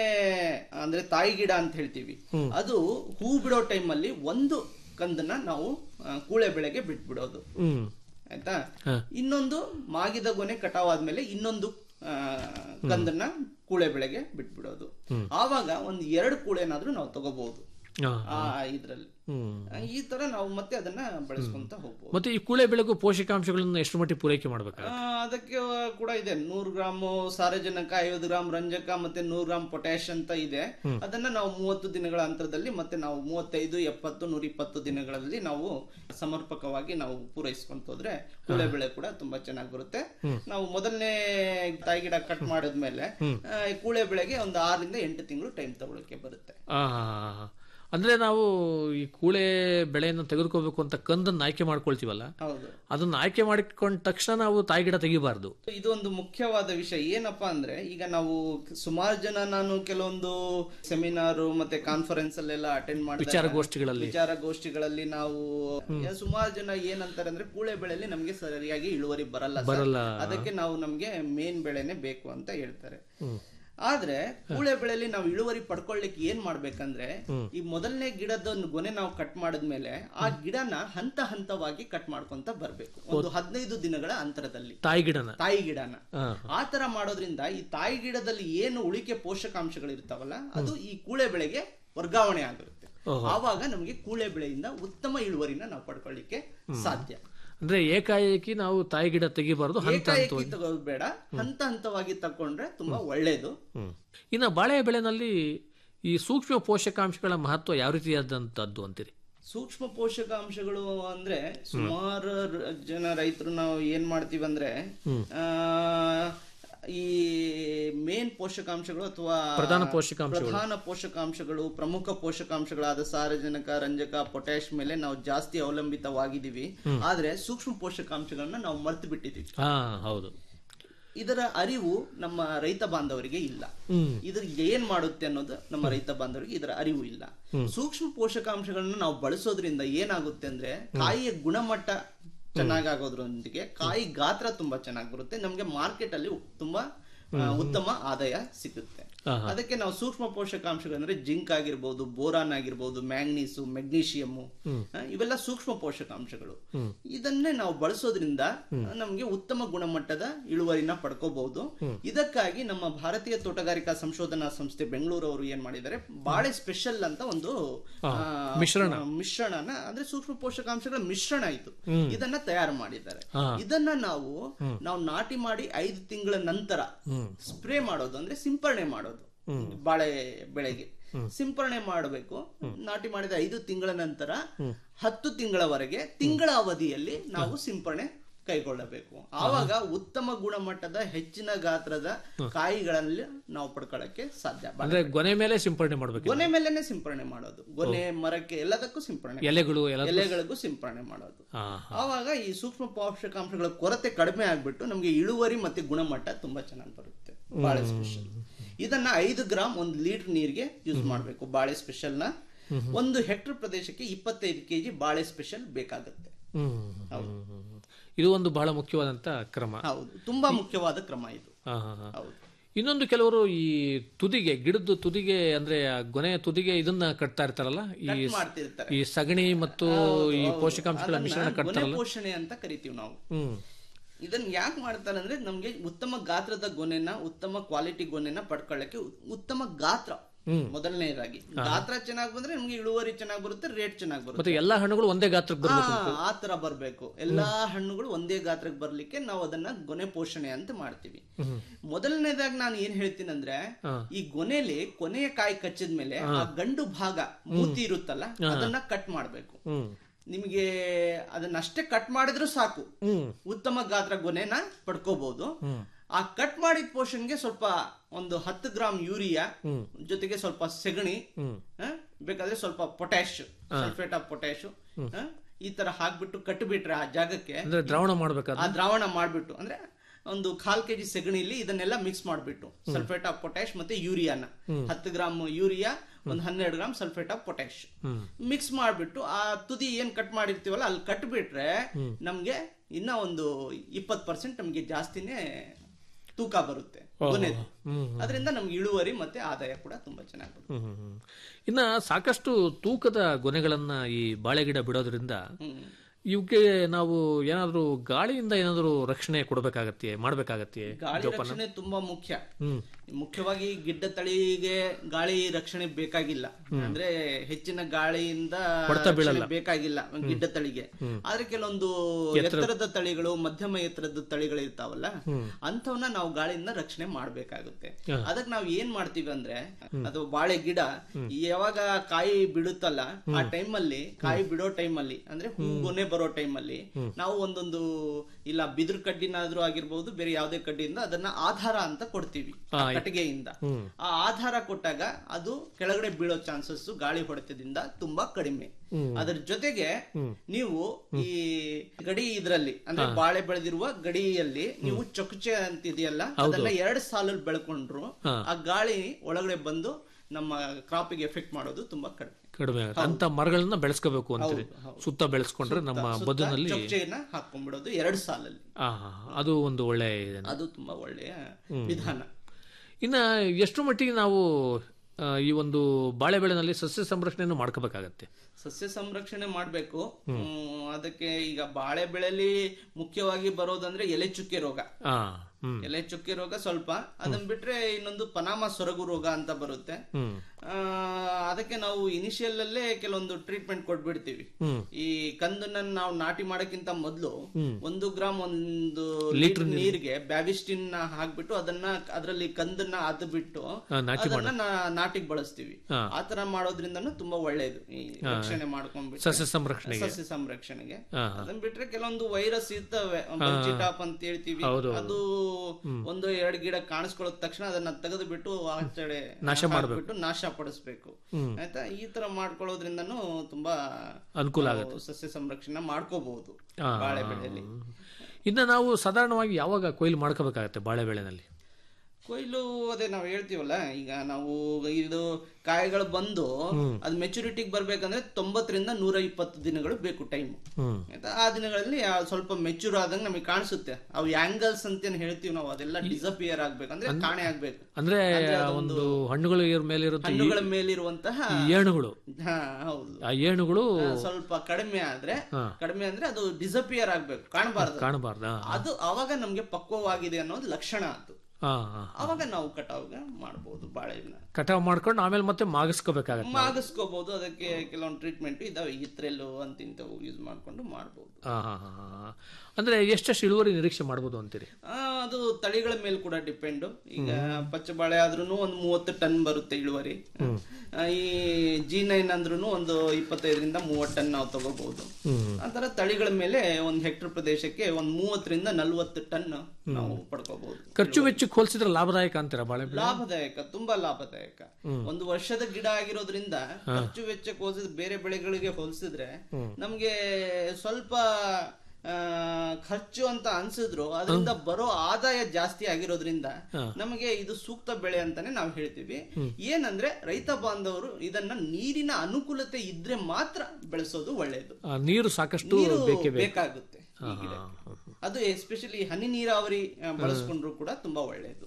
ಅಂದ್ರೆ ತಾಯಿ ಗಿಡ ಅಂತ ಹೇಳ್ತೀವಿ ಅದು ಹೂ ಬಿಡೋ ಟೈಮಲ್ಲಿ ಒಂದು ಕಂದನ್ನ ನಾವು ಆ, ಕೂಳೆ ಬೆಳೆಗೆ ಬಿಟ್ಬಿಡೋದು ಹ್ಮ್ ಆಯ್ತಾ ಇನ್ನೊಂದು ಮಾಗಿದ ಗೊನೆ ಕಟಾವ್ ಆದ್ಮೇಲೆ ಇನ್ನೊಂದು ಆ, ಕಂದನ್ನ ಕೂಳೆ ಬೆಳೆಗೆ ಬಿಟ್ಬಿಡೋದು ಆವಾಗ ಒಂದ್ ಎರಡು ಕೂಳೆನಾದ್ರೂ ನಾವು ತಗೋಬಹುದು ಆ, ಆ ಇದ್ರಲ್ಲಿ ಹ್ಮ್ ಆ, ಈ ತರ ನಾವು ಮತ್ತೆ ಅದನ್ನ ಬಳಸ್ಕೊಂತ ಹೋಗ್ಬೋದು ಮತ್ತೆ ಈ ಕೂಳೆ ಬೆಳೆಗೂ ಪೋಷಕಾಂಶಗಳನ್ನ ಎಷ್ಟು ಮಟ್ಟಿಗೆ ಪೂರೈಕೆ ಮಾಡ್ಬೇಕಾಗುತ್ತೆ ಆ, ಅದಕ್ಕೆ ಕೂಡ ಇದೆ ನೂರು ಗ್ರಾಮ್ ಸಾರಜನಕ ಐವತ್ತು ಗ್ರಾಮ್ ರಂಜಕ ಮತ್ತೆ ನೂರು ಗ್ರಾಮ್ ಪೊಟ್ಯಾಶ್ ಅಂತ ಇದೆ ಅದನ್ನ ನಾವು ಮೂವತ್ತು ದಿನಗಳ ಅಂತರದಲ್ಲಿ ಮತ್ತೆ ನಾವು ಮೂವತ್ತೈದು ಎಪ್ಪತ್ತು ನೂರ ಇಪ್ಪತ್ತು ದಿನಗಳಲ್ಲಿ ನಾವು ಸಮರ್ಪಕವಾಗಿ ನಾವು ಪೂರೈಸ್ಕೊಂತ ಹೋದ್ರೆ ಕೂಳೆ ಬೆಳೆ ಕೂಡ ತುಂಬಾ ಚೆನ್ನಾಗಿ ಬರುತ್ತೆ ನಾವು ಮೊದಲನೇ ತಾಯಿ ಗಿಡ ಕಟ್ ಮಾಡಿದ್ಮೇಲೆ ಆ, ಈ ಕೂಳೆ ಬೆಳೆಗೆ ಒಂದು ಆರರಿಂದ ಎಂಟು ತಿಂಗಳು ಟೈಮ್ ತಗೊಳಕ್ಕೆ ಬರುತ್ತೆ ಆ, ಅಂದ್ರೆ ನಾವು ಈ ಕೂಳೆ ಬೆಳೆಯನ್ನು ತೆಗೆದುಕೋಬೇಕು ಅಂತ ಕಂದನ್ನ ಆಯ್ಕೆ ಮಾಡ್ಕೊಳ್ತೀವಲ್ಲ ಹೌದು ಅದನ್ನ ಆಯ್ಕೆ ಮಾಡಿಕೊಂಡ ತಕ್ಷಣ ನಾವು ತಾಯಿ ಗಿಡ ತೆಗಿಬಾರ್ದು ಇದು ಒಂದು ಮುಖ್ಯವಾದ ವಿಷಯ ಏನಪ್ಪಾ ಅಂದ್ರೆ ಈಗ ನಾವು ಸುಮಾರು ಜನ ನಾನು ಕೆಲವೊಂದು ಸೆಮಿನಾರು ಮತ್ತೆ ಕಾನ್ಫರೆನ್ಸ್ ಅಲ್ಲೆಲ್ಲ ಅಟೆಂಡ್ ಮಾಡಿ ವಿಚಾರಗೋಷ್ಠಿಗಳಲ್ಲಿ ವಿಚಾರಗೋಷ್ಠಿಗಳಲ್ಲಿ ನಾವು ಸುಮಾರು ಜನ ಏನಂತಾರೆ ಅಂದ್ರೆ ಕೂಳೆ ಬೆಳೆಯಲ್ಲಿ ನಮ್ಗೆ ಸರಿಯಾಗಿ ಇಳುವರಿ ಬರಲ್ಲ sir. ಬರಲ್ಲ. ಅದಕ್ಕೆ ನಾವು ನಮ್ಗೆ ಮೇನ್ ಬೆಳೆನೆ ಬೇಕು ಅಂತ ಹೇಳ್ತಾರೆ ಆದ್ರೆ ಕೂಳೆ ಬೆಳೆಯಲ್ಲಿ ನಾವು ಇಳುವರಿ ಪಡ್ಕೊಳ್ಳಿಕ್ಕೆ ಏನ್ ಮಾಡ್ಬೇಕಂದ್ರೆ ಈ ಮೊದಲನೇ ಗಿಡದ ಒಂದು ಗೊನೆ ನಾವು ಕಟ್ ಮಾಡಿದ್ಮೇಲೆ ಆ ಗಿಡನ ಹಂತ ಹಂತವಾಗಿ ಕಟ್ ಮಾಡ್ಕೊಂತ ಬರ್ಬೇಕು ಒಂದು ಹದಿನೈದು ದಿನಗಳ ಅಂತರದಲ್ಲಿ ತಾಯಿ ಗಿಡನ ತಾಯಿ ಗಿಡನ ಆ, ಆ ತರ ಮಾಡೋದ್ರಿಂದ ಈ ತಾಯಿ ಗಿಡದಲ್ಲಿ ಏನು ಉಳಿಕೆ ಪೋಷಕಾಂಶಗಳು ಇರ್ತಾವಲ್ಲ ಅದು ಈ ಕೂಳೆ ಬೆಳೆಗೆ ವರ್ಗಾವಣೆ ಆಗಿರುತ್ತೆ ಆವಾಗ ನಮಗೆ ಕೂಳೆ ಬೆಳೆಯಿಂದ ಉತ್ತಮ ಇಳುವರಿನ ನಾವು ಪಡ್ಕೊಳ್ಳಿಕ್ಕೆ ಸಾಧ್ಯ ಅಂದ್ರೆ ಏಕಾಏಕಿ ನಾವು ತಾಯಿ ಗಿಡ ತೆಗಿಬಾರ್ದು ಹಂತ ಏಕಾಏಕಿ ಹಂತವಾಗಿ ತಗೋದು ಬೇಡ ಹಂತ ಹಂತವಾಗಿ ತಕೊಂಡ್ರೆ ತುಂಬಾ ಒಳ್ಳೇದು ಹ್ಮ್. ಇನ್ನು ಬಾಳೆ ಬೆಳೆನಲ್ಲಿ ಈ ಸೂಕ್ಷ್ಮ ಪೋಷಕಾಂಶಗಳ ಮಹತ್ವ ಯಾವ ರೀತಿಯಾದಂಥದ್ದು ಅಂತೀರಿ ಸೂಕ್ಷ್ಮ ಪೋಷಕಾಂಶಗಳು ಅಂದ್ರೆ ಸುಮಾರು ರ- ಜನ ರೈತರು ನಾವು ಏನ್ ಮಾಡ್ತೀವಿ ಅಂದ್ರೆ ಆ, ಈ ಮೇನ್ ಪೋಷಕಾಂಶಗಳು ಅಥವಾ ಪ್ರಧಾನ ಪೋಷಕಾಂಶಗಳು. ಪ್ರಧಾನ ಪೋಷಕಾಂಶಗಳು ಪ್ರಮುಖ ಪೋಷಕಾಂಶಗಳಾದ ಸಾರಜನಕ ರಂಜಕ ಪೊಟ್ಯಾಶ್ ಮೇಲೆ ನಾವು ಜಾಸ್ತಿ ಅವಲಂಬಿತವಾಗಿದ್ದೀವಿ ಆದ್ರೆ ಸೂಕ್ಷ್ಮ ಪೋಷಕಾಂಶಗಳನ್ನ ನಾವು ಮರ್ತು ಬಿಟ್ಟಿದ್ದೀವಿ ಹಾ ಹೌದು ಇದರ ಅರಿವು ನಮ್ಮ ರೈತ ಬಾಂಧವರಿಗೆ ಇಲ್ಲ ಇದ್ರ ಏನ್ ಮಾಡುತ್ತೆ ಅನ್ನೋದು ನಮ್ಮ ರೈತ ಬಾಂಧವರಿಗೆ ಇದರ ಅರಿವು ಇಲ್ಲ ಸೂಕ್ಷ್ಮ ಪೋಷಕಾಂಶಗಳನ್ನ ನಾವು ಬಳಸೋದ್ರಿಂದ ಏನಾಗುತ್ತೆ ಅಂದ್ರೆ ಕಾಯಿಯ ಗುಣಮಟ್ಟ ಚೆನ್ನಾಗಾಗೋದ್ರೊಂದಿಗೆ ಕಾಯಿ ಗಾತ್ರ ತುಂಬಾ ಚೆನ್ನಾಗಿ ಬರುತ್ತೆ ನಮ್ಗೆ ಮಾರ್ಕೆಟ್ ಅಲ್ಲಿ ತುಂಬಾ ಆ, ಉತ್ತಮ ಆದಾಯ ಸಿಗುತ್ತೆ ಅದಕ್ಕೆ ನಾವು ಸೂಕ್ಷ್ಮ ಪೋಷಕಾಂಶಗಳಂದ್ರೆ ಜಿಂಕ್ ಆಗಿರ್ಬೋದು ಬೋರಾನ್ ಆಗಿರ್ಬೋದು ಮ್ಯಾಂಗ್ನೀಸು ಮೆಗ್ನೀಷಿಯಮ್ ಇವೆಲ್ಲ ಸೂಕ್ಷ್ಮ ಪೋಷಕಾಂಶಗಳು ಇದನ್ನೇ ನಾವು ಬಳಸೋದ್ರಿಂದ ನಮ್ಗೆ ಉತ್ತಮ ಗುಣಮಟ್ಟದ ಇಳುವರಿನ ಪಡ್ಕೋಬಹುದು ಇದಕ್ಕಾಗಿ ನಮ್ಮ ಭಾರತೀಯ ತೋಟಗಾರಿಕಾ ಸಂಶೋಧನಾ ಸಂಸ್ಥೆ ಬೆಂಗಳೂರು ಅವರು ಏನ್ ಮಾಡಿದ್ದಾರೆ ಬಾಳೆ ಸ್ಪೆಷಲ್ ಅಂತ ಒಂದು ಆ, ಮಿಶ್ರಣ. ಆ, ಮಿಶ್ರಣನ ಅಂದ್ರೆ ಸೂಕ್ಷ್ಮ ಪೋಷಕಾಂಶಗಳ ಮಿಶ್ರಣ ಇದು ಇದನ್ನ ತಯಾರು ಮಾಡಿದ್ದಾರೆ ಹಾ. ಇದನ್ನ ನಾವು ನಾವು ನಾಟಿ ಮಾಡಿ ಐದು ತಿಂಗಳ ನಂತರ ಸ್ಪ್ರೇ ಮಾಡೋದು ಅಂದ್ರೆ ಸಿಂಪರಣೆ ಮಾಡೋದು ಬಾಳೆ ಬೆಳೆಗೆ ಸಿಂಪರಣೆ ಮಾಡಬೇಕು ನಾಟಿ ಮಾಡಿದ ಐದು ತಿಂಗಳ ನಂತರ ಹತ್ತು ತಿಂಗಳವರೆಗೆ ತಿಂಗಳ ಅವಧಿಯಲ್ಲಿ ನಾವು ಸಿಂಪರಣೆ ಕೈಗೊಳ್ಳಬೇಕು ಆವಾಗ ಉತ್ತಮ ಗುಣಮಟ್ಟದ ಹೆಚ್ಚಿನ ಗಾತ್ರದ ಕಾಯಿಗಳಲ್ಲಿ ನಾವು ಪಡ್ಕೊಳ್ಳಕ್ಕೆ ಸಾಧ್ಯ ಬಾಳೆ ಅಂದ್ರೆ ಗೊನೆ ಮೇಲೆ ಸಿಂಪಡಣೆ ಮಾಡ್ಬೇಕು ಗೊನೆ ಮೇಲೆನೆ ಸಿಂಪರಣೆ ಮಾಡೋದು ಗೊನೆ ಮರಕ್ಕೆ ಎಲ್ಲದಕ್ಕೂ ಸಿಂಪರಣೆ ಎಲೆಗಳು ಎಲ್ಲ ಎಲೆಗಳಿಗೂ ಸಿಂಪರಣೆ ಮಾಡೋದು ಹಾ ಆವಾಗ ಈ ಸೂಕ್ಷ್ಮ ಪೋಷಕಾಂಶಗಳ ಕೊರತೆ ಕಡಿಮೆ ಆಗ್ಬಿಟ್ಟು ನಮಗೆ ಇಳುವರಿ ಮತ್ತೆ ಗುಣಮಟ್ಟ ತುಂಬಾ ಚೆನ್ನಾಗಿ ಬರುತ್ತೆ ಬಾಳೆ ಸ್ಪೆಷಲ್ ಇದನ್ನ ಐದು ಗ್ರಾಮ್ ಒಂದು ಲೀಟರ್ ನೀರಿಗೆ ಯೂಸ್ ಮಾಡಬೇಕು ಬಾಳೆ ಸ್ಪೆಷಲ್ ನ ಒಂದು ಹೆಕ್ಟರ್ ಪ್ರದೇಶಕ್ಕೆ ಇಪ್ಪತ್ತೈದು ಕೆಜಿ ಬಾಳೆ ಸ್ಪೆಷಲ್ ಬೇಕಾಗುತ್ತೆ ಹ್ಮ್ ಇದು ಒಂದು ಬಹಳ ಮುಖ್ಯವಾದಂತ ಕ್ರಮ ಹೌದು ತುಂಬಾ ಮುಖ್ಯವಾದ ಕ್ರಮ ಇದು ಹಾ, ಹಾ, ಹಾ. ಹೌದು ಇನ್ನೊಂದು ಕೆಲವರು ಈ ತುದಿಗೆ ಗಿಡದ ತುದಿಗೆ ಅಂದ್ರೆ ಆ ಗೊನೆಯ ತುದಿಗೆ ಇದನ್ನ ಕಟ್ತಾ ಇರ್ತಾರಲ್ಲ ಈ ಕಟ್ ಮಾಡ್ತಿರ್ತಾರೆ ಈ ಸಗಣಿ ಮತ್ತು ಈ ಹೌದು. ಪೋಷಕಾಂಶಗಳ ಅದನ್ನ ಮಿಶ್ರಣ ಗೊನೆ ಕಟ್ತಾರಲ್ಲ ಪೋಷಣೆ ಅಂತ ಕರಿತೀವಿ ನಾವು ಹ್ಮ್ ಇದನ್ನ ಯಾಕೆ ಮಾಡ್ತಾರೆ ಅಂದ್ರೆ ನಮ್ಗೆ ಉತ್ತಮ ಗಾತ್ರದ ಗೊನೆನ ಉತ್ತಮ ಕ್ವಾಲಿಟಿ ಗೊನೆನ ಪಡ್ಕೊಳ್ಳಕ್ಕೆ ಉ- ಉತ್ತಮ ಗಾತ್ರ ಮೊದಲನೇದಾಗಿ ಗಾತ್ರ ಚೆನ್ನಾಗಿ ಬಂದ್ರೆ ನಮ್ಗೆ ಇಳುವರಿ ಚೆನ್ನಾಗಿ ಬರುತ್ತೆ ರೇಟ್ ಚೆನ್ನಾಗಿ ಬರುತ್ತೆ ಮತ್ತೆ ಎಲ್ಲಾ ಹಣ್ಣುಗಳು ಒಂದೇ ಗಾತ್ರಕ್ಕೆ ಬರ್ಬೇಕು ಆ, ಆ ತರ ಬರ್ಬೇಕು ಎಲ್ಲಾ ಹಣ್ಣುಗಳು ಒಂದೇ ಗಾತ್ರಕ್ಕೆ ಬರ್ಲಿಕ್ಕೆ ನಾವು ಅದನ್ನ ಗೊನೆ ಪೋಷಣೆ ಅಂತ ಮಾಡ್ತೀವಿ ಮೊದಲನೇದಾಗಿ ನಾನು ಏನ್ ಹೇಳ್ತೀನಿ ಅಂದ್ರೆ ಈ ಗೊನೆಲಿ ಕೊನೆಯ ಕಾಯಿ ಕಚ್ಚಿದ ಮೇಲೆ ಆ ಗಂಡು ಭಾಗ ಮೂತಿ ಇರುತ್ತಲ್ಲ ಅದನ್ನ ಕಟ್ ಮಾಡ್ಬೇಕು ಹ್ಮ್ ನಿಮಗೆ ಅದನ್ನಷ್ಟೇ ಕಟ್ ಮಾಡಿದ್ರು ಸಾಕು ಉತ್ತಮ ಗಾತ್ರ ಗೊನೆನ ಪಡ್ಕೋಬಹುದು ಆ ಕಟ್ ಮಾಡಿದ ಪೋರ್ಷನ್ಗೆ ಸ್ವಲ್ಪ ಒಂದು ಹತ್ತು ಗ್ರಾಮ್ ಯೂರಿಯಾ ಜೊತೆಗೆ ಸ್ವಲ್ಪ ಸೆಗಣಿ ಆ, ಬೇಕಾದ್ರೆ ಸ್ವಲ್ಪ ಪೊಟ್ಯಾಶ್ ಸಲ್ಫೇಟ್ ಆಫ್ ಪೊಟ್ಯಾಶ್ ಈ ತರ ಹಾಕ್ಬಿಟ್ಟು ಕಟ್ಟಿಬಿಟ್ರೆ ಆ ಜಾಗಕ್ಕೆ ಅಂದ್ರೆ ದ್ರಾವಣ ಮಾಡ್ಬೇಕಾದ್ರೆ ಆ ದ್ರಾವಣ ಮಾಡ್ಬಿಟ್ಟು ಅಂದ್ರೆ ಒಂದು ಕಾಲ್ ಕೆಜಿ ಸೆಗಣಿಲಿ ಇದನ್ನೆಲ್ಲ ಮಿಕ್ಸ್ ಮಾಡ್ಬಿಟ್ಟು ಸಲ್ಫೇಟ್ ಆಫ್ ಪೊಟ್ಯಾಶ್ ಮತ್ತೆ ಯೂರಿಯಾನ ಹತ್ತು ಗ್ರಾಮ್ ಯೂರಿಯಾ ಒಂದು ಹನ್ನೆರಡು gram sulphate of potash mix ಮಾಡ್ಬಿಟ್ಟು ಆ ತುದಿ ಏನ್ ಕಟ್ ಮಾಡಿರ್ತೀವಲ್ಲ ಅಲ್ಲಿ ಕಟ್ಬಿಟ್ರೆ ನಮ್ಗೆ ಇನ್ನ ಒಂದು ಇಪ್ಪತ್ ಪರ್ಸೆಂಟ್ ನಮ್ಗೆ ಜಾಸ್ತಿನೇ ತೂಕ ಬರುತ್ತೆ ಕೊನೆದು ಅದರಿಂದ ನಮ್ಗೆ ಇಳುವರಿ ಮತ್ತೆ ಆದಾಯ ಕೂಡ ತುಂಬಾ ಚೆನ್ನಾಗಿ ಬರುತ್ತೆ ಹ್ಮ್, ಹ್ಮ್, ಹ್ಮ್. ಇನ್ನ ಸಾಕಷ್ಟು ತೂಕದ ಗೊನೆಗಳನ್ನ ಈ ಬಾಳೆ ಗಿಡ ಬಿಡೋದ್ರಿಂದ ಇವಕ್ಕೆ ನಾವು ಏನಾದ್ರೂ ಗಾಳಿಯಿಂದ ಏನಾದ್ರೂ ರಕ್ಷಣೆ ಕೊಡಬೇಕಾಗತ್ತೆ ಮಾಡ್ಬೇಕಾಗತ್ತೆ ಗಾಳಿ ರಕ್ಷಣೆ ತುಂಬಾ ಮುಖ್ಯ ಮುಖ್ಯವಾಗಿ ಗಿಡ್ಡ ತಳಿಗೆ ಗಾಳಿ ರಕ್ಷಣೆ ಬೇಕಾಗಿಲ್ಲ ಅಂದ್ರೆ ಹೆಚ್ಚಿನ ಗಾಳಿಯಿಂದ ರಕ್ಷಣೆ ಬೇಕಾಗಿಲ್ಲ ಗಿಡ್ಡ ತಳಿಗೆ ಆದ್ರೆ ಕೆಲವೊಂದು ಎತ್ತರದ ತಳಿಗಳು ಮಧ್ಯಮ ಎತ್ತರದ ತಳಿಗಳು ಇರ್ತಾವಲ್ಲ ಅಂತವನ್ನ ನಾವು ಗಾಳಿಯಿಂದ ರಕ್ಷಣೆ ಮಾಡ್ಬೇಕಾಗುತ್ತೆ ಅದಕ್ಕೆ ನಾವ್ ಏನ್ ಮಾಡ್ತೀವಿ ಅಂದ್ರೆ ಅದು ಬಾಳೆ ಗಿಡ ಯಾವಾಗ ಕಾಯಿ ಬಿಡುತ್ತಲ್ಲ ಆ ಟೈಮಲ್ಲಿ ಕಾಯಿ ಬಿಡೋ ಟೈಮಲ್ಲಿ ಅಂದ್ರೆ ಹೂ ಗೊನೆ ಬರೋ ಟೈಮಲ್ಲಿ ನಾವು ಒಂದೊಂದು ಇಲ್ಲ ಬಿದಿರು ಕಡ್ಡಿನಾದ್ರೂ ಆಗಿರ್ಬೋದು ಬೇರೆ ಯಾವುದೇ ಕಡ್ಡಿಯಿಂದ ಅದನ್ನ ಆಧಾರ ಅಂತ ಕೊಡ್ತೀವಿ ಆ ಕಟ್ಟಿಗೆಯಿಂದ ಆ ಆಧಾರ ಕೊಟ್ಟಾಗ ಅದು ಕೆಳಗಡೆ ಬೀಳೋ ಚಾನ್ಸಸ್ ಗಾಳಿ ಹೊಡೆತದಿಂದ ತುಂಬಾ ಕಡಿಮೆ ಅದ್ರ ಜೊತೆಗೆ ನೀವು ಈ ಗಡಿ ಇದ್ರಲ್ಲಿ ಅಂದ್ರೆ ಬಾಳೆ ಬೆಳೆದಿರುವ ಗಡಿಯಲ್ಲಿ ನೀವು ಚೊಕಚೆ ಅಂತ ಇದೆಯಲ್ಲ ಅದನ್ನ ಎರಡ್ ಸಾಲಲ್ಲಿ ಬೆಳ್ಕೊಂಡ್ರು ಆ ಗಾಳಿ ಒಳಗಡೆ ಬಂದು ನಮ್ಮ ಕ್ರಾಪಿಗೆ ಎಫೆಕ್ಟ್ ಮಾಡೋದು ತುಂಬಾ ಕಡಿಮೆ ಕಡಿಮೆ ಆಗುತ್ತೆ ಅಂತ ಮರಗಳನ್ನ ಬೆಳೆಸ್ಕೋಬೇಕು ಅಂತೀರಿ ಸುತ್ತ ಬೆಳೆಸ್ಕೊಂಡ್ರೆ ನಮ್ಮ ಬದುನಲ್ಲಿ ಚೊಕ್ಚೆಯನ್ನ ಹಾಕೊಂಡ್ಬಿಡೋದು ಎರಡು ಸಾಲಲ್ಲಿ ಆ, ಅದು ಒಂದು ಒಳ್ಳೆ ಇದೆ. ಅದು ತುಂಬಾ ಒಳ್ಳೆಯ ವಿಧಾನ ಇನ್ನ ಎಷ್ಟು ಮಟ್ಟಿಗೆ ನಾವು ಆ, ಈ ಒಂದು ಬಾಳೆ ಬೆಳೆನಲ್ಲಿ ಸಸ್ಯ ಸಂರಕ್ಷಣೆಯನ್ನು ಮಾಡ್ಕೋಬೇಕಾಗತ್ತೆ ಸಸ್ಯ ಸಂರಕ್ಷಣೆ ಮಾಡ್ಬೇಕು ಹ್ಮ್, ಅದಕ್ಕೆ ಈಗ ಬಾಳೆ ಬೆಳೆಲಿ ಮುಖ್ಯವಾಗಿ ಬರೋದಂದ್ರೆ ಎಲೆ ಚುಕ್ಕೆ ರೋಗ ಆ ಎಲೆ ಚುಕ್ಕೆ ರೋಗ ಸ್ವಲ್ಪ ಅದನ್ನ ಬಿಟ್ರೆ ಇನ್ನೊಂದು ಪನಾಮ ಸೊರಗು ರೋಗ ಅಂತ ಬರುತ್ತೆ ಹ್ಮ್ ಆ, ಅದಕ್ಕೆ ನಾವು ಇನಿಷಿಯಲ್ ಅಲ್ಲೇ ಕೆಲವೊಂದು ಟ್ರೀಟ್ಮೆಂಟ್ ಕೊಟ್ಬಿಡ್ತೀವಿ ಹ್ಮ್. ಈ ಕಂದನ್ನ ನಾವು ನಾಟಿ ಮಾಡಕ್ಕಿಂತ ಮೊದಲು ಹ್ಮ್. ಒಂದು ಗ್ರಾಮ್ ಒಂದು ಲೀಟರ್ ನೀರಿಗೆ ಬ್ಯಾವಿಸ್ಟಿನ್ ಹಾಕ್ಬಿಟ್ಟು ಅದನ್ನ ಅದರಲ್ಲಿ ಕಂದನ್ನ ಅದ್ ಬಿಟ್ಟು ಹಾ, ನಾಟಿ ಅದನ್ನ ನಾ- ನಾಟಿಗೆ ಬಳಸ್ತೀವಿ ಹಾ. ಆ ತರ ಮಾಡೋದ್ರಿಂದನೂ ತುಂಬಾ ಒಳ್ಳೇದು ಈ ರಕ್ಷಣೆ ಮಾಡ್ಕೊಂಡ್ಬಿಟ್ಟು ಸಸ್ಯ ಸಂರಕ್ಷಣೆಗೆ. ಸಸ್ಯ ಸಂರಕ್ಷಣೆಗೆ ಹಾ, ಅದನ್ನ ಬಿಟ್ರೆ ಕೆಲವೊಂದು ವೈರಸ್ ಇರ್ತವೆ ಟಾಪ್ ಅಂತ ಹೇಳ್ತೀವಿ ಹೌದು, ಅದು ಒಂದು ಎರಡು ಗಿಡ ಕಾಣಿಸ್ಕೊಳ್ಳೋದ್ ತಕ್ಷಣ ಅದನ್ನ ತೆಗೆದು ಬಿಟ್ಟು ಆಚೆಡೆ ನಾಶ ಮಾಡ್ಬೇಕು. ಹಾಕ್ಬಿಟ್ಟು ನಾಶ ಪಡಿಸ್ಬೇಕು ಆಯ್ತಾ ಈ ತರ ಮಾಡ್ಕೊಳ್ಳೋದ್ರಿಂದನೂ ತುಂಬಾ ಅನುಕೂಲ ನಾವು ಆಗುತ್ತೆ. ಸಸ್ಯ ಸಂರಕ್ಷಣೆ ಮಾಡ್ಕೋಬಹುದು ಆ, ಬಾಳೆ ಬೆಳೆಯಲ್ಲಿ ಇನ್ನು ನಾವು ಸಾಧಾರಣವಾಗಿ ಯಾವಾಗ ಕೊಯ್ಲು ಮಾಡ್ಕೋಬೇಕಾಗತ್ತೆ ಬಾಳೆ ಬೆಳೆನಲ್ಲಿ ಕೊಯ್ಲು ಅದೇ ನಾವು ಹೇಳ್ತೀವಲ್ಲ ಈಗ ನಾವು ಇದು ಕಾಯಿಗಳು ಬಂದು ಅದು ಮೆಚುರಿಟಿಗೆ ಬರ್ಬೇಕಂದ್ರೆ ತೊಂಬತ್ತರಿಂದ ನೂರ ಇಪ್ಪತ್ತು ದಿನಗಳು ಬೇಕು ಟೈಮ್ ಹ್ಮ್ ಆಯ್ತಾ ಆ ದಿನಗಳಲ್ಲಿ ಆ ಸ್ವಲ್ಪ ಮೆಚೂರ್ ಆದಂಗೆ ನಮಗೆ ಕಾಣಿಸುತ್ತೆ ಅವು ಆಂಗಲ್ಸ್ ಅಂತ ಹೇಳ್ತೀವಿ ನಾವು ಅದೆಲ್ಲ ಡಿಸಪಿಯರ್ ಆಗ್ಬೇಕಂದ್ರೆ ಕಾಣೆ ಆಗ್ಬೇಕು ಅಂದ್ರೆ ಅಂದ್ರೆ ಆ ಅದೊಂದು ಒಂದು ಹಣ್ಣುಗಳ ಮೇಲೆ ಇರುತ್ತೆ ಹಣ್ಣುಗಳ ಮೇಲಿರುವಂತಹ ಏಣುಗಳು ಹಾ ಹೌದು ಆ ಏಣುಗಳು ಆ, ಸ್ವಲ್ಪ ಕಡಿಮೆ ಆದ್ರೆ ಹಾ. ಕಡಿಮೆ ಅಂದ್ರೆ ಅದು ಡಿಸಪಿಯರ್ ಆಗ್ಬೇಕು ಕಾಣಬಾರ್ದು ಕಾಣಬಾರ್ದ ಅದು ಅವಾಗ ನಮ್ಗೆ ಪಕ್ವವಾಗಿದೆ ಅನ್ನೋದು ಲಕ್ಷಣ ಅದು ಹಾ ಹಾ ಅವಾಗ ನಾವು ಕಟಾವ್ಗೆ ಮಾಡ್ಬೋದು ಬಾಳೆಹಣ್ಣ ಕಟಾವ್ ಮಾಡ್ಕೊಂಡು ಆಮೇಲೆ ಮತ್ತೆ ಮಾಗಿಸ್ಕೋಬೇಕಾಗತ್ತೆ ಮಾಗಿಸ್ಕೋಬಹುದು ಅದಕ್ಕೆ ಕೆಲವೊಂದು ಟ್ರೀಟ್ಮೆಂಟ್ ಇದಾವೆ ಇತ್ರೆಲ್ಲು ಅಂತಿಂತವು ಯೂಸ್ ಮಾಡ್ಕೊಂಡು ಮಾಡ್ಬೋದು ಹಾ ಹಾ ಹಾ ಹಾ. ಅಂದ್ರೆ ಎಷ್ಟೆಷ್ಟು ಇಳುವರಿ ನಿರೀಕ್ಷೆ ಮಾಡ್ಬೋದು ಅಂತೀರಿ ಆ, ಅದು ತಳಿಗಳ ಮೇಲೆ ಕೂಡ ಡಿಪೆಂಡ್ ಈಗ ಪಚ್ಚ ಬಾಳೆ ಆದ್ರೂ ಒಂದು ಮೂವತ್ತು ಟನ್ ಬರುತ್ತೆ ಇಳುವರಿ ಆ, ಈ ಜಿ ನೈನ್ ಅಂದ್ರೂ ಒಂದು ಇಪ್ಪತ್ತೈದರಿಂದ ಮೂವತ್ತು ಟನ್ ನಾವು ತಗೋಬಹುದು ಆತರ ತಳಿಗಳ ಮೇಲೆ ಒಂದು ಹೆಕ್ಟರ್ ಪ್ರದೇಶಕ್ಕೆ ಒಂದು ಮೂವತ್ತರಿಂದ ನಲ್ವತ್ತು ಟನ್ ನಾವು ಪಡ್ಕೋಬಹುದು ಖರ್ಚು ವೆಚ್ಚಕ್ಕೆ ಹೋಲಿಸಿದ್ರೆ ಲಾಭದಾಯಕ ಅಂತೀರಾ ಬಾಳೆ ಬೆಳೆ ಲಾಭದಾಯಕ ತುಂಬಾ ಲಾಭದಾಯಕ ಒಂದು ವರ್ಷದ ಗಿಡ ಆಗಿರೋದ್ರಿಂದ ಖರ್ಚು ವೆಚ್ಚಕ್ಕೆ ಹೋಲಿಸಿದ್ರೆ ಬೇರೆ ಬೆಳೆಗಳಿಗೆ ಹೋಲಿಸಿದ್ರೆ ನಮ್ಗೆ ಸ್ವಲ್ಪ ಆ, ಖರ್ಚು ಅಂತ ಅನ್ಸಿದ್ರು ಅದರಿಂದ ಬರೋ ಆದಾಯ ಜಾಸ್ತಿ ಆಗಿರೋದ್ರಿಂದ ನಮಗೆ ಇದು ಸೂಕ್ತ ಬೆಳೆ ಅಂತಾನೆ ನಾವು ಹೇಳ್ತೀವಿ ಏನಂದ್ರೆ ರೈತ ಬಾಂಧವರು ಇದನ್ನ ನೀರಿನ ಅನುಕೂಲತೆ ಇದ್ರೆ ಮಾತ್ರ ಬೆಳೆಸೋದು ಒಳ್ಳೆಯದು ಆ, ನೀರು ಸಾಕಷ್ಟು ನೀರು ಬೇಕೇ ಬೇಕು ಬೇಕಾಗುತ್ತೆ ಈ ಗಿಡಕ್ಕೆ. ಅದು ಎಸ್ಪೆಷಲಿ ಹನಿ ನೀರಾವರಿ ಆ, ಬಳಸ್ಕೊಂಡ್ರು ಕೂಡ ತುಂಬಾ ಒಳ್ಳೆಯದು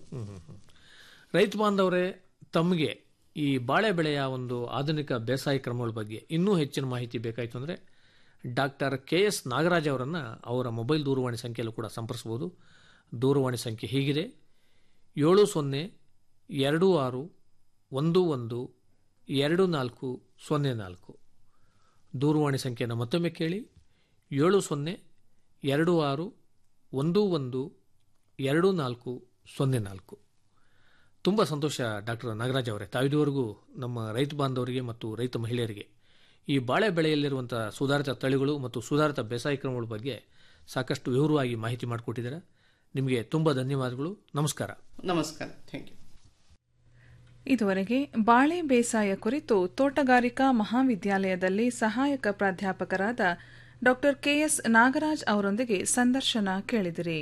ರೈತ ಬಾಂಧವರೇ ತಮಗೆ ಈ ಬಾಳೆ ಬೆಳೆಯ ಒಂದು ಆಧುನಿಕ ಬೇಸಾಯ ಕ್ರಮಗಳ ಬಗ್ಗೆ ಇನ್ನೂ ಹೆಚ್ಚಿನ ಮಾಹಿತಿ ಬೇಕಾಯಿತು ಅಂದರೆ ಡಾಕ್ಟರ್ ಕೆ ಎಸ್ ನಾಗರಾಜ್ ಅವರನ್ನು ಅವರ ಮೊಬೈಲ್ ದೂರವಾಣಿ ಸಂಖ್ಯೆಯಲ್ಲೂ ಕೂಡ ಸಂಪರ್ಸ್ಬೋದು ದೂರವಾಣಿ ಸಂಖ್ಯೆ ಹೀಗಿದೆ ಏಳು ಸೊನ್ನೆ ಎರಡು ಆರು ಒಂದು ಒಂದು ಎರಡು ನಾಲ್ಕು ಸೊನ್ನೆ ನಾಲ್ಕು ದೂರವಾಣಿ ಸಂಖ್ಯೆಯನ್ನು ಮತ್ತೊಮ್ಮೆ ಕೇಳಿ ಏಳು ಸೊನ್ನೆ ಎರಡು ಆರು ಒಂದು ಒಂದು ಎರಡು ನಾಲ್ಕು ಸೊನ್ನೆ ನಾಲ್ಕು ತುಂಬ ಸಂತೋಷ ಡಾಕ್ಟರ್ ನಾಗರಾಜ್ ಅವರೇ ತಾವಿದುವರೆಗೂ ನಮ್ಮ ರೈತ ಬಾಂಧವರಿಗೆ ಮತ್ತು ರೈತ ಮಹಿಳೆಯರಿಗೆ ಈ ಬಾಳೆ ಬೆಳೆಯಲ್ಲಿರುವಂಥ ಸುಧಾರಿತ ತಳಿಗಳು ಮತ್ತು ಸುಧಾರಿತ ಬೇಸಾಯ ಕ್ರಮಗಳ ಬಗ್ಗೆ ಸಾಕಷ್ಟು ವಿವರವಾಗಿ ಮಾಹಿತಿ ಮಾಡಿಕೊಟ್ಟಿದ್ದೀರಾ ನಿಮಗೆ ತುಂಬ ಧನ್ಯವಾದಗಳು ನಮಸ್ಕಾರ ನಮಸ್ಕಾರ ಥ್ಯಾಂಕ್ ಯು ಇದುವರೆಗೆ ಬಾಳೆ ಬೇಸಾಯ ಕುರಿತು ತೋಟಗಾರಿಕಾ ಮಹಾವಿದ್ಯಾಲಯದಲ್ಲಿ ಸಹಾಯಕ ಪ್ರಾಧ್ಯಾಪಕರಾದ ಡಾ ಕೆಎಸ್ ನಾಗರಾಜ್ ಅವರೊಂದಿಗೆ ಸಂದರ್ಶನ ಕೇಳಿದಿರಿ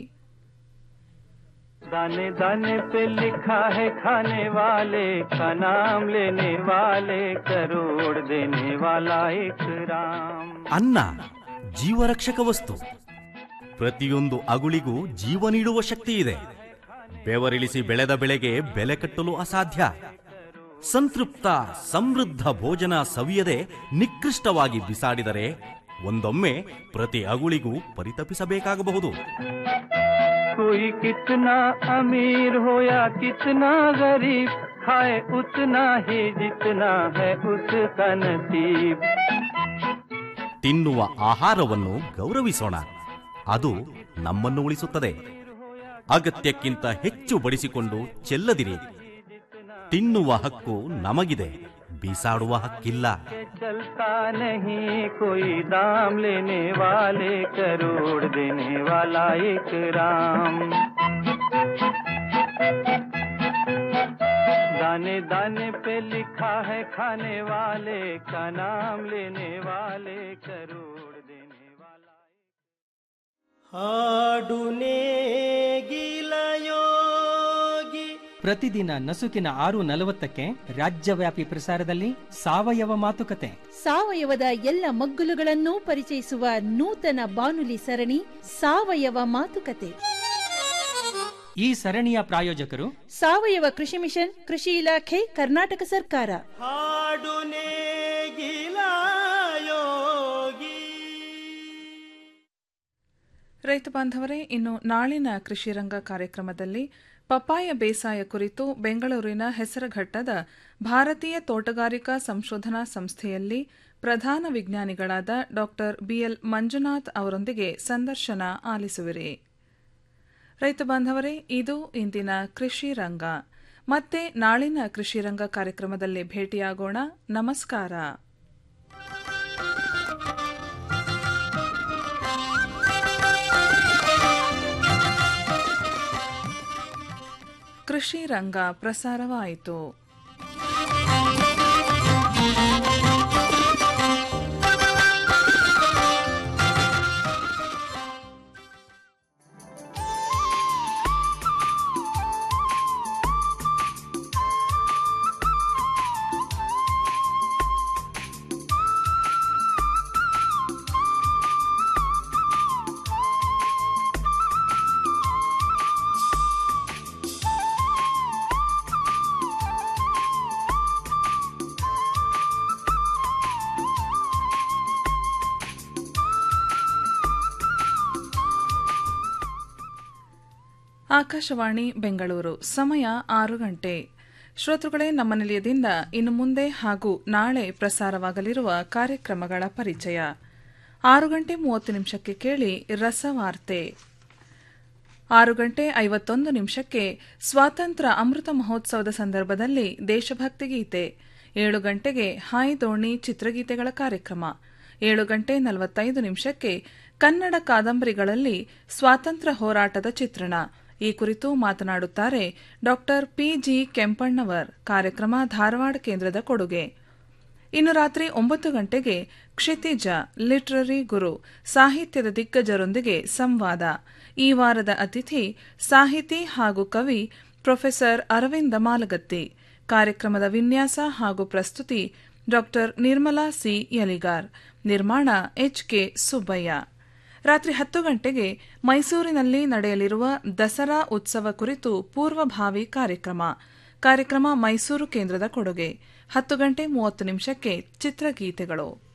दाने दाने पे लिखा है खाने वाले का नाम लेने वाले करोड़ देने वाला एक राम ಅನ್ನ ಜೀವರಕ್ಷಕ ವಸ್ತು ಪ್ರತಿಯೊಂದು ಅಗುಳಿಗೂ ಜೀವ ನೀಡುವ ಶಕ್ತಿ ಇದೆ ಬೆವರಿಳಿಸಿ ಬೆಳೆದ ಬೆಳೆಗೆ ಬೆಲೆ ಕಟ್ಟಲು ಅಸಾಧ್ಯ ಸಂತೃಪ್ತ ಸಮೃದ್ಧ ಭೋಜನ ಸವಿಯದೆ ನಿಕೃಷ್ಟವಾಗಿ ಬಿಸಾಡಿದರೆ ಒಂದೊಮ್ಮೆ ಪ್ರತಿ ಅಗುಳಿಗೂ ಪರಿತಪಿಸಬೇಕಾಗಬಹುದು कोई कितना अमीर हो या कितना गरीब खाए उतना ही जितना है उसका नसीब ತಿನ್ನುವ ಆಹಾರವನ್ನು ಗೌರವಿಸೋಣ ಅದು ನಮ್ಮನ್ನು ಉಳಿಸುತ್ತದೆ ಅಗತ್ಯಕ್ಕಿಂತ ಹೆಚ್ಚು ಬಡಿಸಿಕೊಂಡು ಚೆಲ್ಲದಿರಿ ತಿನ್ನುವ ಹಕ್ಕು ನಮಗಿದೆ ಬೀಸಾಡುವ ಹಕ್ಕಿಲ್ಲ के चलता नहीं कोई दाम लेने वाले करोड़ देने वाला एक राम दाने दाने पे लिखा है खाने वाले का नाम लेने वाले करोड़ देने वाला ಹಾಡುನೇ ಯೋಗಿ ಪ್ರತಿದಿನ ನಸುಕಿನ ಆರು ನಲವತ್ತಕ್ಕೆ ರಾಜ್ಯವ್ಯಾಪಿ ಪ್ರಸಾರದಲ್ಲಿ ಸಾವಯವ ಮಾತುಕತೆ ಸಾವಯವದ ಎಲ್ಲ ಮಗ್ಗುಲುಗಳನ್ನು ಪರಿಚಯಿಸುವ ನೂತನ ಬಾನುಲಿ ಸರಣಿ ಸಾವಯವ ಮಾತುಕತೆ ಈ ಸರಣಿಯ ಪ್ರಾಯೋಜಕರು ಸಾವಯವ ಕೃಷಿ ಮಿಷನ್ ಕೃಷಿ ಇಲಾಖೆ ಕರ್ನಾಟಕ ಸರ್ಕಾರ ಹಾಡುನೇ ಯೋಗಿ ರೈತ ಬಾಂಧವರೇ ಇನ್ನು ನಾಳಿನ ಕೃಷಿ ರಂಗ ಕಾರ್ಯಕ್ರಮದಲ್ಲಿ ಪಪಾಯ ಬೇಸಾಯ ಕುರಿತು ಬೆಂಗಳೂರಿನ ಹೆಸರುಘಟ್ಟದ ಭಾರತೀಯ ತೋಟಗಾರಿಕಾ ಸಂಶೋಧನಾ ಸಂಸ್ಥೆಯಲ್ಲಿ ಪ್ರಧಾನ ವಿಜ್ಞಾನಿಗಳಾದ ಡಾ ಬಿಎಲ್ ಮಂಜುನಾಥ್ ಅವರೊಂದಿಗೆ ಸಂದರ್ಶನ ಆಲಿಸುವಿರಿ ರೈತ ಬಾಂಧವರೇ ಇದು ಇಂದಿನ ಕೃಷಿ ರಂಗ ಮತ್ತೆ ನಾಳಿನ ಕೃಷಿ ರಂಗ ಕಾರ್ಯಕ್ರಮದಲ್ಲಿ ಭೇಟಿಯಾಗೋಣ ನಮಸ್ಕಾರ ಕೃಷಿ ರಂಗ ಪ್ರಸಾರವಾಯಿತು ಆಕಾಶವಾಣಿ ಬೆಂಗಳೂರು ಸಮಯ ಆರು ಗಂಟೆ ಶ್ರೋತೃಗಳೇ ನಮ್ಮ ನಿಲಯದಿಂದ ಇನ್ನು ಮುಂದೆ ಹಾಗೂ ನಾಳೆ ಪ್ರಸಾರವಾಗಲಿರುವ ಕಾರ್ಯಕ್ರಮಗಳ ಪರಿಚಯ ಆರು ಗಂಟೆ ಮೂವತ್ತು ನಿಮಿಷಕ್ಕೆ ಕೇಳಿ ರಸವಾರ್ತೆ ಆರು ಗಂಟೆ ಐವತ್ತೊಂದು ನಿಮಿಷಕ್ಕೆ ಸ್ವಾತಂತ್ರ್ಯ ಅಮೃತ ಮಹೋತ್ಸವದ ಸಂದರ್ಭದಲ್ಲಿ ದೇಶಭಕ್ತಿ ಗೀತೆ ಏಳು ಗಂಟೆಗೆ ಹಾಯ್ ದೋಣಿ ಚಿತ್ರಗೀತೆಗಳ ಕಾರ್ಯಕ್ರಮ ಏಳು ಗಂಟೆ ನಲವತ್ತೈದು ನಿಮಿಷಕ್ಕೆ ಕನ್ನಡ ಕಾದಂಬರಿಗಳಲ್ಲಿ ಸ್ವಾತಂತ್ರ್ಯ ಹೋರಾಟದ ಚಿತ್ರಣ ಈ ಕುರಿತು ಮಾತನಾಡುತ್ತಾರೆ ಡಾಕ್ಟರ್ ಪಿಜಿ ಕೆಂಪಣ್ಣವರ್ ಕಾರ್ಯಕ್ರಮ ಧಾರವಾಡ ಕೇಂದ್ರದ ಕೊಡುಗೆ ಇನ್ನು ರಾತ್ರಿ ಒಂಬತ್ತು ಗಂಟೆಗೆ ಕ್ಷಿತಿಜ ಲಿಟ್ರರಿ ಗುರು ಸಾಹಿತ್ಯದ ದಿಗ್ಗಜರೊಂದಿಗೆ ಸಂವಾದ ಈ ವಾರದ ಅತಿಥಿ ಸಾಹಿತಿ ಹಾಗೂ ಕವಿ ಪ್ರೊಫೆಸರ್ ಅರವಿಂದ ಮಾಲಗತ್ತಿ ಕಾರ್ಯಕ್ರಮದ ವಿನ್ಯಾಸ ಹಾಗೂ ಪ್ರಸ್ತುತಿ ಡಾಕ್ಟರ್ ನಿರ್ಮಲಾ ಸಿ ಯಲಿಗಾರ್ ನಿರ್ಮಾಣ ಎಚ್ ಕೆ ಸುಬ್ಬಯ್ಯ ರಾತ್ರಿ ಹತ್ತು ಗಂಟೆಗೆ ಮೈಸೂರಿನಲ್ಲಿ ನಡೆಯಲಿರುವ ದಸರಾ ಉತ್ಸವ ಕುರಿತು ಪೂರ್ವಭಾವಿ ಕಾರ್ಯಕ್ರಮ ಕಾರ್ಯಕ್ರಮ ಮೈಸೂರು ಕೇಂದ್ರದ ಕೊಡುಗೆ ಹತ್ತು ಗಂಟೆ ಮೂವತ್ತು ನಿಮಿಷಕ್ಕೆ ಚಿತ್ರಗೀತೆಗಳು